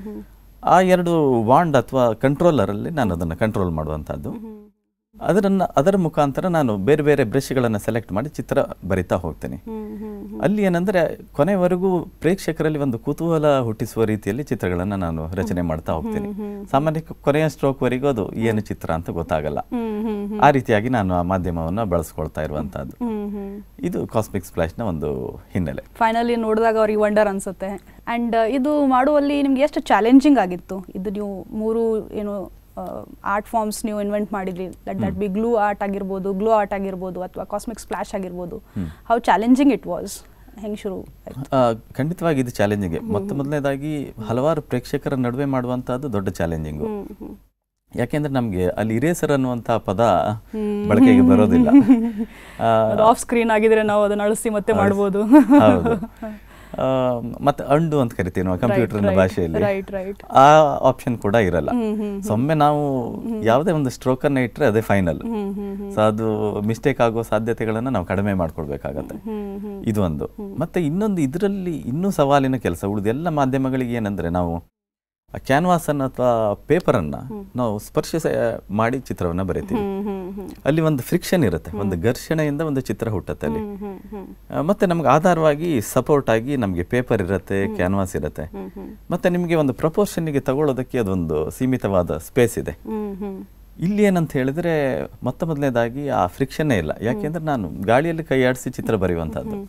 Speaker 2: ಆ ಎರಡು ವಾಂಡ್ ಅಥವಾ ಕಂಟ್ರೋಲರಲ್ಲಿ ನಾನು ಅದನ್ನು ಕಂಟ್ರೋಲ್ ಮಾಡುವಂಥದ್ದು ಅದರನ್ನು ಅದರ ಮುಖಾಂತರ ನಾನು ಬೇರೆ ಬೇರೆ ಬ್ರಷ್ಗಳನ್ನು ಸೆಲೆಕ್ಟ್ ಮಾಡಿ ಚಿತ್ರ ಬರಿತಾ ಹೋಗ್ತೇನೆ ಅಲ್ಲಿ ಏನಂದ್ರೆ ಕೊನೆವರೆಗೂ ಪ್ರೇಕ್ಷಕರಲ್ಲಿ ಒಂದು ಕುತೂಹಲ ಹುಟ್ಟಿಸುವ ರೀತಿಯಲ್ಲಿ ಚಿತ್ರಗಳನ್ನು ನಾನು ರಚನೆ ಮಾಡ್ತಾ ಹೋಗ್ತೀನಿ ಸಾಮಾನ್ಯ ಕೊನೆಯ ಸ್ಟ್ರೋಕ್ವರೆಗೂ ಅದು ಏನು ಚಿತ್ರ ಅಂತ ಗೊತ್ತಾಗಲ್ಲ ಆ ರೀತಿಯಾಗಿ ನಾನು ಆ ಮಾಧ್ಯಮವನ್ನು ಬಳಸ್ಕೊಳ್ತಾ ಇರುವಂತಹದ್ದು ಇದು ಕಾಸ್ಮಿಕ್ ಸ್ಪ್ಲಾಶ್ನ ಒಂದು ಹಿನ್ನೆಲೆ
Speaker 1: ಫೈನಲಿ ನೋಡಿದಾಗ ಅವ್ರಿಗೆ ವಂಡರ್ ಅನ್ಸುತ್ತೆ ಆ್ಯಂಡ್ ಇದು ಮಾಡುವಲ್ಲಿ ನಿಮ್ಗೆ ಎಷ್ಟು ಚಾಲೆಂಜಿಂಗ್ ಆಗಿತ್ತು ಇದು ನೀವು ಮೂರು ಏನು ಆರ್ಟ್ ಫಾರ್ಮ್ಸ್ ನೀವು ಇನ್ವೆಂಟ್ ಮಾಡಿದ್ರಿ that that be glue art ಆಗಿರ್ಬೋದು ಗ್ಲೋ ಆರ್ಟ್ ಆಗಿರ್ಬೋದು ಅಥವಾ ಕಾಸ್ಮಿಕ್ ಸ್ಪ್ಲಾಶ್ ಆಗಿರ್ಬೋದು ಹೌ ಚಾಲೆಂಜಿಂಗ್ ಇಟ್ ವಾಸ್ ಹೆಂಗೆ ಶುರು ಆಯ್ತು
Speaker 2: ಆ, ಖಂಡಿತವಾಗಿ ಇದು ಚಾಲೆಂಜಿಂಗ್ ಮೊತ್ತ ಮೊದಲನೇದಾಗಿ ಹಲವಾರು ಪ್ರೇಕ್ಷಕರ ನಡುವೆ ಮಾಡುವಂತಹದ್ದು ದೊಡ್ಡ ಚಾಲೆಂಜಿಂಗು ಯಾಕೆಂದ್ರೆ ನಮಗೆ ಅಲ್ಲಿ ಇರೇಸರ್ ಅನ್ನುವಂತಹ ಪದ ಬಳಕೆಗೆ ಬರೋದಿಲ್ಲ ಆ,
Speaker 1: ಆಫ್ ಸ್ಕ್ರೀನ್ ಆಗಿದ್ರೆ ನಾವು ಅದನ್ನ ಅಳಿಸಿ ಮತ್ತೆ ಮಾಡ್ಬೋದು
Speaker 2: ಹೌದು ಆ, ಮತ್ತೆ ಅಂಡು ಅಂತ ಕರಿತೀವಿ ನಾವು ಕಂಪ್ಯೂಟರ್ನ
Speaker 1: right,
Speaker 2: ಭಾಷೆಯಲ್ಲಿ
Speaker 1: right, right.
Speaker 2: ಆ ಆಪ್ಷನ್ ಕೂಡ ಇರಲ್ಲ ಸೊ ಒಮ್ಮೆ ನಾವು ಯಾವುದೇ ಒಂದು ಸ್ಟ್ರೋಕ್ ಅನ್ನ ಇಟ್ಟರೆ ಅದೇ ಫೈನಲ್ ಸೊ ಅದು ಮಿಸ್ಟೇಕ್ ಆಗೋ ಸಾಧ್ಯತೆಗಳನ್ನು ನಾವು ಕಡಿಮೆ ಮಾಡ್ಕೊಳ್ಬೇಕಾಗತ್ತೆ ಇದು ಒಂದು ಮತ್ತೆ ಇನ್ನೊಂದು ಇದರಲ್ಲಿ ಇನ್ನೂ ಸವಾಲಿನ ಕೆಲಸ ಉಳಿದ ಎಲ್ಲ ಮಾಧ್ಯಮಗಳಿಗೆ ಏನಂದ್ರೆ ನಾವು ಕ್ಯಾನ್ವಾಸ್ ಅನ್ನ ಅಥವಾ ಪೇಪರ್ ಅನ್ನ ನಾವು ಸ್ಪರ್ಶ ಮಾಡಿ ಚಿತ್ರವನ್ನ ಬರಿತೀವಿ ಅಲ್ಲಿ ಒಂದು ಫ್ರಿಕ್ಷನ್ ಇರುತ್ತೆ ಒಂದು ಘರ್ಷಣೆಯಿಂದ ಒಂದು ಚಿತ್ರ ಹುಟ್ಟುತ್ತೆ ಅಲ್ಲಿ ಆ, ಮತ್ತೆ ನಮ್ಗೆ ಆಧಾರವಾಗಿ ಸಪೋರ್ಟ್ ಆಗಿ ನಮಗೆ ಪೇಪರ್ ಇರುತ್ತೆ ಕ್ಯಾನ್ವಾಸ್ ಇರುತ್ತೆ ಮತ್ತೆ ನಿಮಗೆ ಒಂದು ಪ್ರಪೋರ್ಷನ್ಗೆ ತಗೊಳ್ಳೋದಕ್ಕೆ ಅದೊಂದು ಸೀಮಿತವಾದ ಸ್ಪೇಸ್ ಇದೆ ಇಲ್ಲಿ ಏನಂತ ಹೇಳಿದ್ರೆ ಮೊತ್ತ ಮೊದಲನೇದಾಗಿ ಆ ಫ್ರಿಕ್ಷನ್ನೇ ಇಲ್ಲ ಯಾಕೆಂದ್ರೆ ನಾನು ಗಾಳಿಯಲ್ಲಿ ಕೈ ಆಡಿಸಿ ಚಿತ್ರ ಬರೆಯುವಂಥದ್ದು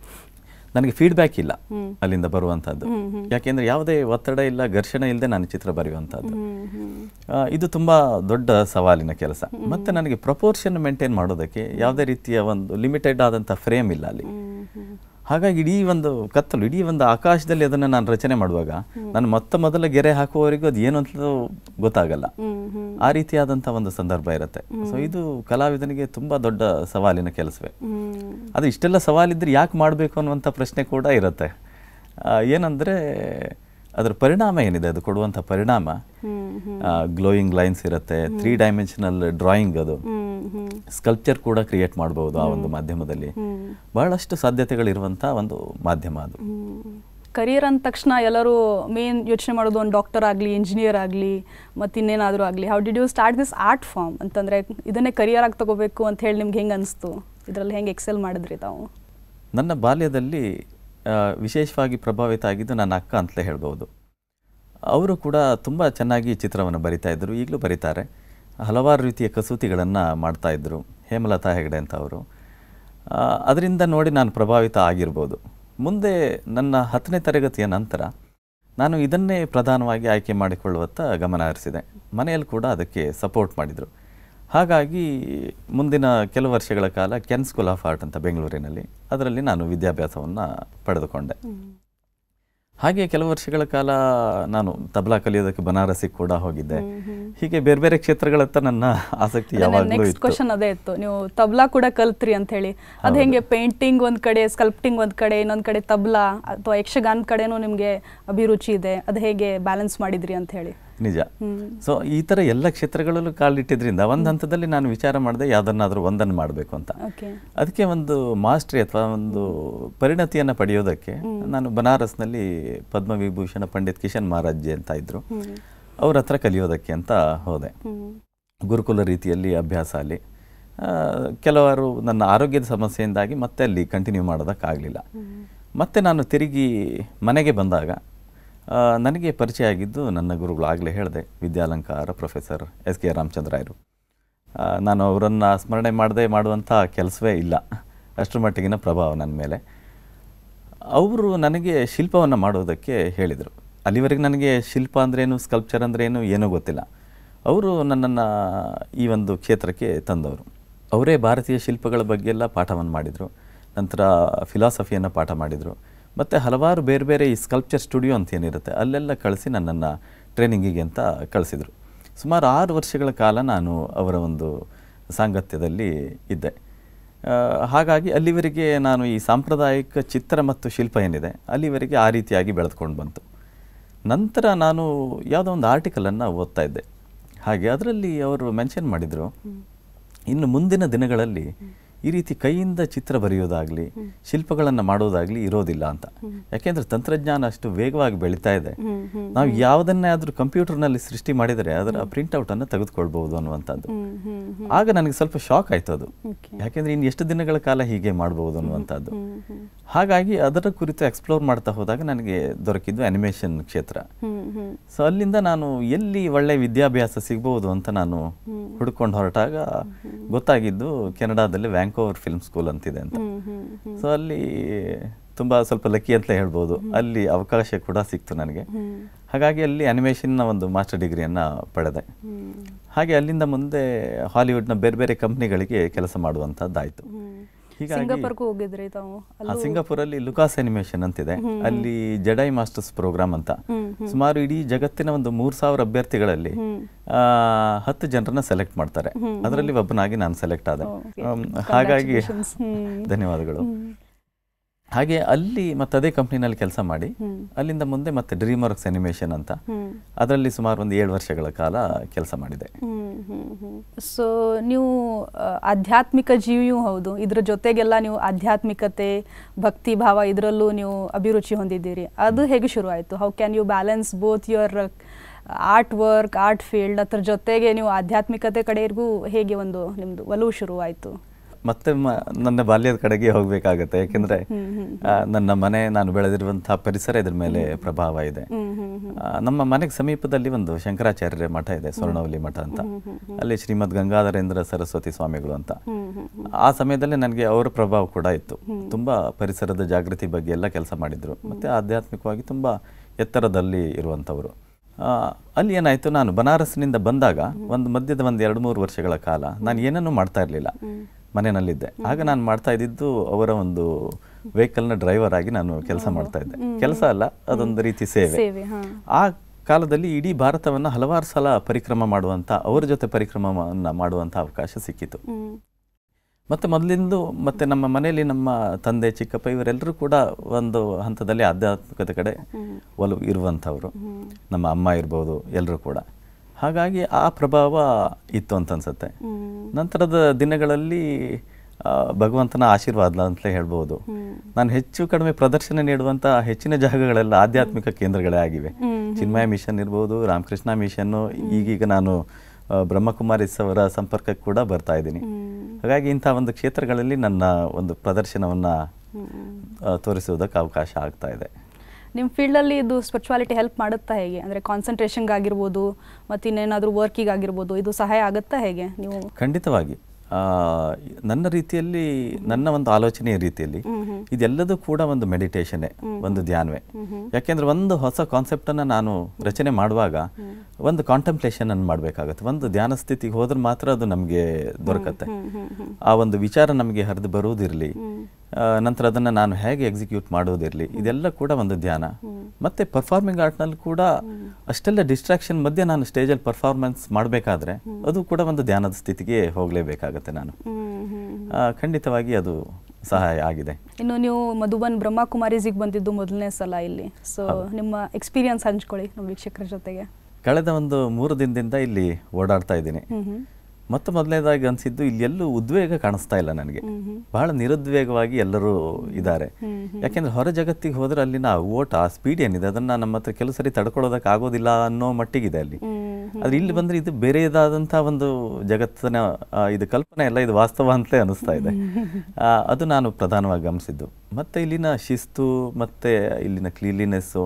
Speaker 2: ನನಗೆ ಫೀಡ್ಬ್ಯಾಕ್ ಇಲ್ಲ ಅಲ್ಲಿಂದ ಬರುವಂಥದ್ದು ಯಾಕೆಂದ್ರೆ ಯಾವುದೇ ಒತ್ತಡ ಇಲ್ಲ ಘರ್ಷಣೆ ಇಲ್ಲದೆ ನಾನು ಚಿತ್ರ ಬರೆಯುವಂಥದ್ದು ಆ, ಇದು ತುಂಬಾ ದೊಡ್ಡ ಸವಾಲಿನ ಕೆಲಸ ಮತ್ತೆ ನನಗೆ ಪ್ರಪೋರ್ಷನ್ ಮೇಂಟೈನ್ ಮಾಡೋದಕ್ಕೆ ಯಾವುದೇ ರೀತಿಯ ಒಂದು ಲಿಮಿಟೆಡ್ ಆದಂಥ ಫ್ರೇಮ್ ಇಲ್ಲ ಅಲ್ಲಿ ಹಾಗಾಗಿ ಇಡೀ ಒಂದು ಕತ್ತಲು ಇಡೀ ಒಂದು ಆಕಾಶದಲ್ಲಿ ಅದನ್ನು ನಾನು ರಚನೆ ಮಾಡುವಾಗ ನಾನು ಮೊತ್ತ ಮೊದಲ ಗೆರೆ ಹಾಕುವವರೆಗೂ ಅದು ಏನು ಅಂತ ಗೊತ್ತಾಗಲ್ಲ ಆ ರೀತಿಯಾದಂಥ ಒಂದು ಸಂದರ್ಭ ಇರುತ್ತೆ ಸೊ ಇದು ಕಲಾವಿದನಿಗೆ ತುಂಬಾ ದೊಡ್ಡ ಸವಾಲಿನ ಕೆಲಸವೇ ಅದು ಇಷ್ಟೆಲ್ಲ ಸವಾಲಿದ್ರೆ ಯಾಕೆ ಮಾಡಬೇಕು ಅನ್ನುವಂಥ ಪ್ರಶ್ನೆ ಕೂಡ ಇರುತ್ತೆ ಆ, ಏನಂದ್ರೆ ಅದರ ಪರಿಣಾಮ ಏನಿದೆ ಅದು ಕೊಡುವಂಥ ಪರಿಣಾಮ ಗ್ಲೋಯಿಂಗ್ ಲೈನ್ಸ್ ಇರುತ್ತೆ ತ್ರೀ ಡೈಮೆನ್ಷನಲ್ ಡ್ರಾಯಿಂಗ್ ಅದು ಸ್ಕಲ್ಪ್ಚರ್ ಕೂಡ ಕ್ರಿಯೇಟ್ ಮಾಡಬಹುದು ಆ ಒಂದು ಮಾಧ್ಯಮದಲ್ಲಿ ಬಹಳಷ್ಟು ಸಾಧ್ಯತೆಗಳಿರುವಂಥ ಒಂದು ಮಾಧ್ಯಮ ಅದು
Speaker 1: ಕರಿಯರ್ ಅಂದ ತಕ್ಷಣ ಎಲ್ಲರೂ ಮೇನ್ ಯೋಚನೆ ಮಾಡೋದು ಒಂದು ಡಾಕ್ಟರ್ ಆಗಲಿ ಇಂಜಿನಿಯರ್ ಆಗಲಿ ಮತ್ತು ಇನ್ನೇನಾದರೂ ಆಗಲಿ how did you start this art form ಅಂತಂದರೆ ಇದನ್ನೇ ಕರಿಯರ್ ಆಗಿ ತಗೋಬೇಕು ಅಂತ ಹೇಳಿ ನಿಮ್ಗೆ ಹೆಂಗೆ ಅನಿಸ್ತು ಇದರಲ್ಲಿ ಹೆಂಗೆ ಎಕ್ಸೆಲ್ ಮಾಡಿದ್ರಿ ತಾವು
Speaker 2: ನನ್ನ ಬಾಲ್ಯದಲ್ಲಿ ಆ, ವಿಶೇಷವಾಗಿ ಪ್ರಭಾವಿತ ಆಗಿದ್ದು ನನ್ನ ಅಕ್ಕ ಅಂತಲೇ ಹೇಳ್ಬೋದು ಅವರು ಕೂಡ ತುಂಬ ಚೆನ್ನಾಗಿ ಚಿತ್ರವನ್ನು ಬರಿತಾ ಇದ್ದರು ಈಗಲೂ ಬರೀತಾರೆ ಹಲವಾರು ರೀತಿಯ ಕಸೂತಿಗಳನ್ನು ಮಾಡ್ತಾ ಇದ್ದರು ಹೇಮಲತಾ ಹೆಗಡೆ ಅಂತ ಅವರು ಅದರಿಂದ ನೋಡಿ ನಾನು ಪ್ರಭಾವಿತ ಆಗಿರ್ಬೋದು ಮುಂದೆ ನನ್ನ ಹತ್ತನೇ ತರಗತಿಯ ನಂತರ ನಾನು ಇದನ್ನೇ ಪ್ರಧಾನವಾಗಿ ಆಯ್ಕೆ ಮಾಡಿಕೊಳ್ಳುವತ್ತ ಗಮನ ಹರಿಸಿದೆ ಮನೆಯಲ್ಲಿ ಕೂಡ ಅದಕ್ಕೆ ಸಪೋರ್ಟ್ ಮಾಡಿದರು ಹಾಗಾಗಿ ಮುಂದಿನ ಕೆಲವು ವರ್ಷಗಳ ಕಾಲ ಕೆನ್ ಸ್ಕೂಲ್ ಆಫ್ ಆರ್ಟ್ ಅಂತ ಬೆಂಗಳೂರಿನಲ್ಲಿ ಅದರಲ್ಲಿ ನಾನು ವಿದ್ಯಾಭ್ಯಾಸವನ್ನು ಪಡೆದುಕೊಂಡೆ ಹಾಗೆ ಕೆಲವು ವರ್ಷಗಳ ಕಾಲ ನಾನು ತಬಲಾ ಕಲಿಯೋದಕ್ಕೆ ಬನಾರಸಿಗೆ ಕೂಡ ಹೋಗಿದ್ದೆ ಹೀಗೆ ಬೇರೆ ಬೇರೆ ಕ್ಷೇತ್ರಗಳತ್ತ ನನ್ನ ಆಸಕ್ತಿ ಯಾವಾಗಲೂ
Speaker 1: ನೆಕ್ಸ್ಟ್
Speaker 2: ಇತ್ತು
Speaker 1: ಕ್ವಶನ್ ಅದೇ ಇತ್ತು ನೀವು ತಬ್ಲಾ ಕೂಡ ಕಲ್ತ್ರಿ ಅಂತ ಹೇಳಿ ಅದು ಹೆಂಗೆ ಪೇಂಟಿಂಗ್ ಒಂದ್ ಕಡೆ ಸ್ಕಲ್ಪ್ಟಿಂಗ್ ಒಂದ್ ಕಡೆ ಇನ್ನೊಂದ್ ಕಡೆ ತಬ್ಲಾ ಅಥವಾ ಯಕ್ಷಗಾನ ಕಡೆನೂ ನಿಮ್ಗೆ ಅಭಿರುಚಿ ಇದೆ ಅದು ಹೇಗೆ ಬ್ಯಾಲೆನ್ಸ್ ಮಾಡಿದ್ರಿ ಅಂತ ಹೇಳಿ
Speaker 2: ನಿಜ
Speaker 1: ಹ್ಮ್.
Speaker 2: ಸೊ ಈ ಥರ ಎಲ್ಲ ಕ್ಷೇತ್ರಗಳಲ್ಲೂ ಕಾಲಿಟ್ಟಿದ್ರಿಂದ ಒಂದು ಹಂತದಲ್ಲಿ ನಾನು ವಿಚಾರ ಮಾಡಿದೆ ಯಾವುದನ್ನಾದ್ರೂ ಒಂದನ್ನು ಮಾಡಬೇಕು ಅಂತ
Speaker 1: ಓಕೆ
Speaker 2: ಅದಕ್ಕೆ ಒಂದು ಮಾಸ್ಟ್ರಿ ಅಥವಾ ಒಂದು ಪರಿಣತಿಯನ್ನು ಪಡೆಯೋದಕ್ಕೆ ನಾನು ಬನಾರಸ್ನಲ್ಲಿ ಪದ್ಮವಿಭೂಷಣ ಪಂಡಿತ್ ಕಿಶನ್ ಮಹಾರಾಜ್ ಅಂತ ಇದ್ರು ಅವ್ರ ಹತ್ರ ಕಲಿಯೋದಕ್ಕೆ ಅಂತ ಹೋದೆ ಗುರುಕುಲ ರೀತಿಯಲ್ಲಿ ಅಭ್ಯಾಸ ಅಲ್ಲಿ ಆ, ಕೆಲವರು ನನ್ನ ಆರೋಗ್ಯದ ಸಮಸ್ಯೆಯಿಂದಾಗಿ ಮತ್ತೆ ಅಲ್ಲಿ ಕಂಟಿನ್ಯೂ ಮಾಡೋದಕ್ಕಾಗಲಿಲ್ಲ ಮತ್ತೆ ನಾನು ತಿರುಗಿ ಮನೆಗೆ ಬಂದಾಗ ಆ, ನನಗೆ ಪರಿಚಯ ಆಗಿದ್ದು ನನ್ನ ಗುರುಗಳು ಆಗಲೇ ಹೇಳಿದೆ ವಿದ್ಯಾಲಂಕಾರ ಪ್ರೊಫೆಸರ್ ಎಸ್ ಕೆ ರಾಮಚಂದ್ರಾಯರು ಆ, ನಾನು ಅವರನ್ನು ಸ್ಮರಣೆ ಮಾಡದೆ ಮಾಡುವಂಥ ಕೆಲಸವೇ ಇಲ್ಲ ಅಷ್ಟರ ಮಟ್ಟಿಗಿನ ಪ್ರಭಾವ ನನ್ನ ಮೇಲೆ ಅವರು ನನಗೆ ಶಿಲ್ಪವನ್ನು ಮಾಡೋದಕ್ಕೆ ಹೇಳಿದರು ಅಲ್ಲಿವರೆಗೆ ನನಗೆ ಶಿಲ್ಪ ಅಂದ್ರೇನು ಸ್ಕಲ್ಪ್ಚರ್ ಅಂದ್ರೇನು ಏನೂ ಗೊತ್ತಿಲ್ಲ ಅವರು ನನ್ನನ್ನು ಈ ಒಂದು ಕ್ಷೇತ್ರಕ್ಕೆ ತಂದವರು ಅವರೇ ಭಾರತೀಯ ಶಿಲ್ಪಗಳ ಬಗ್ಗೆ ಎಲ್ಲ ಪಾಠವನ್ನು ಮಾಡಿದರು ನಂತರ ಫಿಲಾಸಫಿಯನ್ನು ಪಾಠ ಮಾಡಿದರು ಮತ್ತು ಹಲವಾರು ಬೇರೆ ಬೇರೆ ಈ ಸ್ಕಲ್ಪ್ಚರ್ ಸ್ಟುಡಿಯೋ ಅಂತ ಏನಿರುತ್ತೆ ಅಲ್ಲೆಲ್ಲ ಕಳಿಸಿ ನನ್ನನ್ನು ಟ್ರೈನಿಂಗಿಗೆ ಅಂತ ಕಳಿಸಿದರು ಸುಮಾರು ಆರು ವರ್ಷಗಳ ಕಾಲ ನಾನು ಅವರ ಒಂದು ಸಾಂಗತ್ಯದಲ್ಲಿ ಇದ್ದೆ ಆ, ಹಾಗಾಗಿ ಅಲ್ಲಿವರೆಗೆ ನಾನು ಈ ಸಾಂಪ್ರದಾಯಿಕ ಚಿತ್ರ ಮತ್ತು ಶಿಲ್ಪ ಏನಿದೆ ಅಲ್ಲಿವರೆಗೆ ಆ ರೀತಿಯಾಗಿ ಬೆಳೆದುಕೊಂಡು ಬಂತು ನಂತರ ನಾನು ಯಾವುದೋ ಒಂದು ಆರ್ಟಿಕಲನ್ನು ಓದ್ತಾ ಇದ್ದೆ ಹಾಗೆ ಅದರಲ್ಲಿ ಅವರು ಮೆನ್ಷನ್ ಮಾಡಿದರು ಇನ್ನು ಮುಂದಿನ ದಿನಗಳಲ್ಲಿ ಈ ರೀತಿ ಕೈಯಿಂದ ಚಿತ್ರ ಬರೆಯೋದಾಗಲಿ ಶಿಲ್ಪಗಳನ್ನು ಮಾಡೋದಾಗಲಿ ಇರೋದಿಲ್ಲ ಅಂತ ಯಾಕೆಂದರೆ ತಂತ್ರಜ್ಞಾನ ಅಷ್ಟು ವೇಗವಾಗಿ ಬೆಳೀತಾ ಇದೆ ನಾವು ಯಾವುದನ್ನೇ ಆದರೂ ಕಂಪ್ಯೂಟರ್ನಲ್ಲಿ ಸೃಷ್ಟಿ ಮಾಡಿದರೆ ಅದರ ಪ್ರಿಂಟೌಟನ್ನು ತೆಗೆದುಕೊಳ್ಬೋದು ಅನ್ನುವಂಥದ್ದು ಆಗ ನನಗೆ ಸ್ವಲ್ಪ ಶಾಕ್ ಆಯಿತು ಅದು
Speaker 1: ಓಕೆ
Speaker 2: ಯಾಕೆಂದರೆ ಇನ್ನು ಎಷ್ಟು ದಿನಗಳ ಕಾಲ ಹೀಗೆ ಮಾಡ್ಬೋದು ಅನ್ನುವಂಥದ್ದು ಹಾಗಾಗಿ ಅದರ ಕುರಿತು ಎಕ್ಸ್ಪ್ಲೋರ್ ಮಾಡ್ತಾ ಹೋದಾಗ ನನಗೆ ದೊರಕಿದ್ದು ಅನಿಮೇಷನ್ ಕ್ಷೇತ್ರ ಸೊ ಅಲ್ಲಿಂದ ನಾನು ಎಲ್ಲಿ ಒಳ್ಳೆ ವಿದ್ಯಾಭ್ಯಾಸ ಸಿಗ್ಬೋದು ಅಂತ ನಾನು ಹುಡ್ಕೊಂಡು ಹೊರಟಾಗ ಗೊತ್ತಾಗಿದ್ದು ಕೆನಡಾದಲ್ಲಿ ವ್ಯಾಂಕೋವರ್ ಫಿಲ್ಮ್ ಸ್ಕೂಲ್ ಅಂತಿದೆ ಅಂತ ಸೊ ಅಲ್ಲಿ ತುಂಬ ಸ್ವಲ್ಪ ಲಕ್ಕಿ ಅಂತಲೇ ಹೇಳ್ಬೋದು ಅಲ್ಲಿ ಅವಕಾಶ ಕೂಡ ಸಿಕ್ತು ನನಗೆ ಹಾಗಾಗಿ ಅಲ್ಲಿ ಅನಿಮೇಷನ್ನ ಒಂದು ಮಾಸ್ಟರ್ ಡಿಗ್ರಿಯನ್ನು ಪಡೆದೆ ಹಾಗೆ ಅಲ್ಲಿಂದ ಮುಂದೆ ಹಾಲಿವುಡ್ನ ಬೇರೆ ಬೇರೆ ಕಂಪ್ನಿಗಳಿಗೆ ಕೆಲಸ ಮಾಡುವಂಥದ್ದಾಯಿತು ಹೀಗಾಗಿ
Speaker 1: ಸಿಂಗಾಪುರ್ಗೂ ಹೋಗಿದ್ರಿ ತಾವು
Speaker 2: ಆ ಸಿಂಗಾಪುರಲ್ಲಿ ಲುಕಾಸ್ ಅನಿಮೇಷನ್ ಅಂತಿದೆ ಅಲ್ಲಿ ಜಡೈ ಮಾಸ್ಟರ್ಸ್ ಪ್ರೋಗ್ರಾಮ್ ಅಂತ ಸುಮಾರು ಇಡೀ ಜಗತ್ತಿನ ಒಂದು ಮೂರ್ ಸಾವಿರ ಅಭ್ಯರ್ಥಿಗಳಲ್ಲಿ ಆ, ಹತ್ತು ಜನರನ್ನ ಸೆಲೆಕ್ಟ್ ಮಾಡ್ತಾರೆ ಅದರಲ್ಲಿ ಒಬ್ಬನಾಗಿ ನಾನು ಸೆಲೆಕ್ಟ್ ಆದೆ
Speaker 1: Okay.
Speaker 2: ಆಮ್, ಹಾಗಾಗಿ
Speaker 1: Congratulations. ಹ್ಮ್.
Speaker 2: ಧನ್ಯವಾದಗಳು ಹಾಗೆ ಅಲ್ಲಿ ಮತ್ತೆ ಅದೇ ಕಂಪ್ನಿನಲ್ಲಿ ಕೆಲಸ ಮಾಡಿ ಅಲ್ಲಿಂದ ಮುಂದೆ ಮತ್ತೆ ಡ್ರೀಮ್ ವರ್ಕ್ಸ್ ಅನಿಮೇಷನ್ ಅಂತ ಅದರಲ್ಲಿ ಸುಮಾರು ಒಂದು ಏಳು ವರ್ಷಗಳ ಕಾಲ ಕೆಲಸ ಮಾಡಿದೆ
Speaker 1: ಸೊ ನೀವು ಆ, ಆಧ್ಯಾತ್ಮಿಕ ಜೀವಿಯೂ ಹೌದು ಇದ್ರ ಜೊತೆಗೆಲ್ಲ ನೀವು ಆಧ್ಯಾತ್ಮಿಕತೆ ಭಕ್ತಿ ಭಾವ ಇದರಲ್ಲೂ ನೀವು ಅಭಿರುಚಿ ಹೊಂದಿದ್ದೀರಿ ಅದು ಹೇಗೆ ಶುರು ಆಯಿತು how can you balance both your art work art field ಅದ್ರ ಜೊತೆಗೆ ನೀವು ಆಧ್ಯಾತ್ಮಿಕತೆ ಕಡೆಗೂ ಹೇಗೆ ಒಂದು ನಿಮ್ಮದು ಒಲವು ಶುರುವಾಯಿತು
Speaker 2: ಮತ್ತೆ ಮ- ನನ್ನ ಬಾಲ್ಯದ ಕಡೆಗೆ ಹೋಗ್ಬೇಕಾಗತ್ತೆ ಯಾಕೆಂದ್ರೆ ಆ, ನನ್ನ ಮನೆ ನಾನು ಬೆಳೆದಿರುವಂತಹ ಪರಿಸರ ಇದ್ರ ಮೇಲೆ ಪ್ರಭಾವ ಇದೆ ಆ, ನಮ್ಮ ಮನೆಗೆ ಸಮೀಪದಲ್ಲಿ ಒಂದು ಶಂಕರಾಚಾರ್ಯರ ಮಠ ಇದೆ ಸ್ವರ್ಣವಲ್ಲಿ ಮಠ ಅಂತ ಅಲ್ಲಿ ಶ್ರೀಮದ್ ಗಂಗಾಧರೇಂದ್ರ ಸರಸ್ವತಿ ಸ್ವಾಮಿಗಳು ಅಂತ ಆ ಸಮಯದಲ್ಲಿ ನನಗೆ ಅವರ ಪ್ರಭಾವ ಕೂಡ ಇತ್ತು ತುಂಬಾ ಪರಿಸರದ ಜಾಗೃತಿ ಬಗ್ಗೆ ಎಲ್ಲ ಕೆಲಸ ಮಾಡಿದ್ರು ಮತ್ತೆ ಆಧ್ಯಾತ್ಮಿಕವಾಗಿ ತುಂಬಾ ಎತ್ತರದಲ್ಲಿ ಇರುವಂಥವರು ಆ, ಅಲ್ಲಿ ಏನಾಯಿತು ನಾನು ಬನಾರಸ್ನಿಂದ ಬಂದಾಗ ಒಂದು ಮಧ್ಯದ ಒಂದು ಎರಡು ಮೂರು ವರ್ಷಗಳ ಕಾಲ ನಾನು ಏನನ್ನೂ ಮಾಡ್ತಾ ಇರಲಿಲ್ಲ ಮನೆಯಲ್ಲಿದ್ದೆ ಆಗ ನಾನು ಮಾಡ್ತಾ ಇದ್ದಿದ್ದು ಅವರ ಒಂದು ವೆಹಿಕಲ್ನ ಡ್ರೈವರ್ ಆಗಿ ನಾನು ಕೆಲಸ ಮಾಡ್ತಾ ಇದ್ದೆ ಕೆಲಸ ಅಲ್ಲ ಅದೊಂದು ರೀತಿ ಸೇವೆ
Speaker 1: ಸೇವೆ ಹಾ
Speaker 2: ಆ ಕಾಲದಲ್ಲಿ ಇಡೀ ಭಾರತವನ್ನು ಹಲವಾರು ಸಲ ಪರಿಕ್ರಮ ಮಾಡುವಂಥ ಅವರ ಜೊತೆ ಪರಿಕ್ರಮವನ್ನು ಮಾಡುವಂಥ ಅವಕಾಶ ಸಿಕ್ಕಿತು
Speaker 1: ಹ್ಮ್.
Speaker 2: ಮತ್ತೆ ಮೊದಲಿಂದು ಮತ್ತೆ ನಮ್ಮ ಮನೆಯಲ್ಲಿ ನಮ್ಮ ತಂದೆ ಚಿಕ್ಕಪ್ಪ ಇವರೆಲ್ಲರೂ ಕೂಡ ಒಂದು ಹಂತದಲ್ಲಿ ಆಧ್ಯಾತ್ಮಿಕತೆ ಕಡೆ ಒಲವು ಇರುವಂಥವ್ರು ನಮ್ಮ ಅಮ್ಮ ಇರ್ಬೋದು ಎಲ್ಲರೂ ಕೂಡ ಹಾಗಾಗಿ ಆ ಪ್ರಭಾವ ಇತ್ತು ಅಂತ ಅನ್ಸುತ್ತೆ ನಂತರದ ದಿನಗಳಲ್ಲಿ ಆ, ಭಗವಂತನ ಆಶೀರ್ವಾದ ಅಂತಲೇ ಹೇಳ್ಬೋದು ನಾನು ಹೆಚ್ಚು ಕಡಿಮೆ ಪ್ರದರ್ಶನ ನೀಡುವಂಥ ಹೆಚ್ಚಿನ ಜಾಗಗಳೆಲ್ಲ ಆಧ್ಯಾತ್ಮಿಕ ಕೇಂದ್ರಗಳೇ ಆಗಿವೆ ಚಿನ್ಮಯ ಮಿಷನ್ ಇರ್ಬೋದು ರಾಮಕೃಷ್ಣ ಮಿಷನ್ನು ಈಗೀಗ ನಾನು ಆ, ಬ್ರಹ್ಮಕುಮಾರಿಸ್ ಅವರ ಸಂಪರ್ಕಕ್ಕೆ ಕೂಡ ಬರ್ತಾ ಇದ್ದೀನಿ ಹಾಗಾಗಿ ಇಂಥ ಒಂದು ಕ್ಷೇತ್ರಗಳಲ್ಲಿ ನನ್ನ ಒಂದು ಪ್ರದರ್ಶನವನ್ನು ತೋರಿಸುವುದಕ್ಕೆ ಅವಕಾಶ ಆಗ್ತಾ ಇದೆ
Speaker 1: ನಿಮ್ಮ ಫೀಲ್ಡಲ್ಲಿ ಇದು ಸ್ಪಿರಿಚುವಾಲಿಟಿ ಹೆಲ್ಪ್ ಮಾಡುತ್ತಾ ಹೇಗೆ ಅಂದರೆ ಕಾನ್ಸಂಟ್ರೇಷನ್ಗೆ ಆಗಿರ್ಬೋದು ಮತ್ತು ಇನ್ನೇನಾದರೂ ವರ್ಕಿಗೆ ಆಗಿರ್ಬೋದು ಇದು ಸಹಾಯ ಆಗುತ್ತಾ ಹೇಗೆ ನೀವು
Speaker 2: ಖಂಡಿತವಾಗಿ ಆ, ನನ್ನ ರೀತಿಯಲ್ಲಿ ನನ್ನ ಒಂದು ಆಲೋಚನೆಯ ರೀತಿಯಲ್ಲಿ ಇದೆಲ್ಲದೂ ಕೂಡ ಒಂದು ಮೆಡಿಟೇಷನ್ನೇ ಒಂದು ಧ್ಯಾನವೇ ಯಾಕೆಂದ್ರೆ ಒಂದು ಹೊಸ ಕಾನ್ಸೆಪ್ಟನ್ನು ನಾನು ರಚನೆ ಮಾಡುವಾಗ ಒಂದು ಕಾಂಟಂಪ್ಲೇಷನ್ ಅನ್ನು ಮಾಡಬೇಕಾಗತ್ತೆ ಒಂದು ಧ್ಯಾನ ಸ್ಥಿತಿಗೆ ಹೋದ್ರೆ ಮಾತ್ರ ಅದು ನಮಗೆ ದೊರಕತ್ತೆ ಆ ಒಂದು ವಿಚಾರ ನಮಗೆ ಹರಿದು ಬರುವುದಿರಲಿ ಆ, ನಂತರ ಅದನ್ನು ನಾನು ಹೇಗೆ ಎಕ್ಸಿಕ್ಯೂಟ್ ಮಾಡೋದಿರಲಿ ಇದೆಲ್ಲ ಕೂಡ ಒಂದು ಧ್ಯಾನ ಮತ್ತು ಪರ್ಫಾರ್ಮಿಂಗ್ ಆರ್ಟ್ನಲ್ಲಿ ಕೂಡ ಅಷ್ಟೆಲ್ಲ ಡಿಸ್ಟ್ರಾಕ್ಷನ್ ಮಧ್ಯೆ ನಾನು ಸ್ಟೇಜಲ್ಲಿ ಪರ್ಫಾರ್ಮೆನ್ಸ್ ಮಾಡಬೇಕಾದ್ರೆ ಅದು ಕೂಡ ಒಂದು ಧ್ಯಾನದ ಸ್ಥಿತಿಗೆ ಹೋಗಲೇಬೇಕಾಗತ್ತೆ ನಾನು ಆ, ಖಂಡಿತವಾಗಿ ಅದು ಸಹಾಯ ಆಗಿದೆ
Speaker 1: ಇನ್ನು ನೀವು ಮಧುಬನ್ ಬ್ರಹ್ಮಕುಮಾರೀಸಿಗೆ ಬಂದಿದ್ದು ಮೊದಲನೇ ಸಲ ಇಲ್ಲಿ ಸೊ ನಿಮ್ಮ ಎಕ್ಸ್ಪೀರಿಯನ್ಸ್ ಹಂಚ್ಕೊಳ್ಳಿ ನಮ್ಮ ವೀಕ್ಷಕರ ಜೊತೆಗೆ
Speaker 2: ಕಳೆದ ಒಂದು ಮೂರು ದಿನದಿಂದ ಇಲ್ಲಿ ಓಡಾಡ್ತಾ ಇದ್ದೀನಿ
Speaker 1: ಹ್ಮ್ ಹ್ಮ್.
Speaker 2: ಮತ್ತು ಮೊದಲನೇದಾಗಿ ಅನಿಸಿದ್ದು ಇಲ್ಲಿ ಎಲ್ಲೂ ಉದ್ವೇಗ ಕಾಣಿಸ್ತಾ ಇಲ್ಲ ನನಗೆ ಬಹಳ ನಿರುದ್ವೇಗವಾಗಿ ಎಲ್ಲರೂ ಇದ್ದಾರೆ ಯಾಕೆಂದ್ರೆ ಹೊರ ಜಗತ್ತಿಗೆ ಹೋದ್ರೆ ಅಲ್ಲಿನ ಓಟ ಆ ಸ್ಪೀಡ್ ಏನಿದೆ ಅದನ್ನ ನಮ್ಮ ಹತ್ರ ಕೆಲವು ಸರಿ ತಡ್ಕೊಳ್ಳೋದಕ್ಕೆ ಆಗೋದಿಲ್ಲ ಅನ್ನೋ ಮಟ್ಟಿಗಿದೆ ಅಲ್ಲಿ ಆದ್ರೆ ಇಲ್ಲಿ ಬಂದ್ರೆ ಇದು ಬೇರೆದಾದಂಥ ಒಂದು ಜಗತ್ತಿನ ಆ, ಇದು ಕಲ್ಪನೆ ಎಲ್ಲ ಇದು ವಾಸ್ತವ ಅಂತಲೇ ಅನಿಸ್ತಾ ಇದೆ ಆ, ಅದು ನಾನು ಪ್ರಧಾನವಾಗಿ ಗಮನಿಸಿದ್ದು ಮತ್ತೆ ಇಲ್ಲಿನ ಶಿಸ್ತು ಮತ್ತೆ ಇಲ್ಲಿನ ಕ್ಲೀನ್ಲಿನೆಸ್ಸು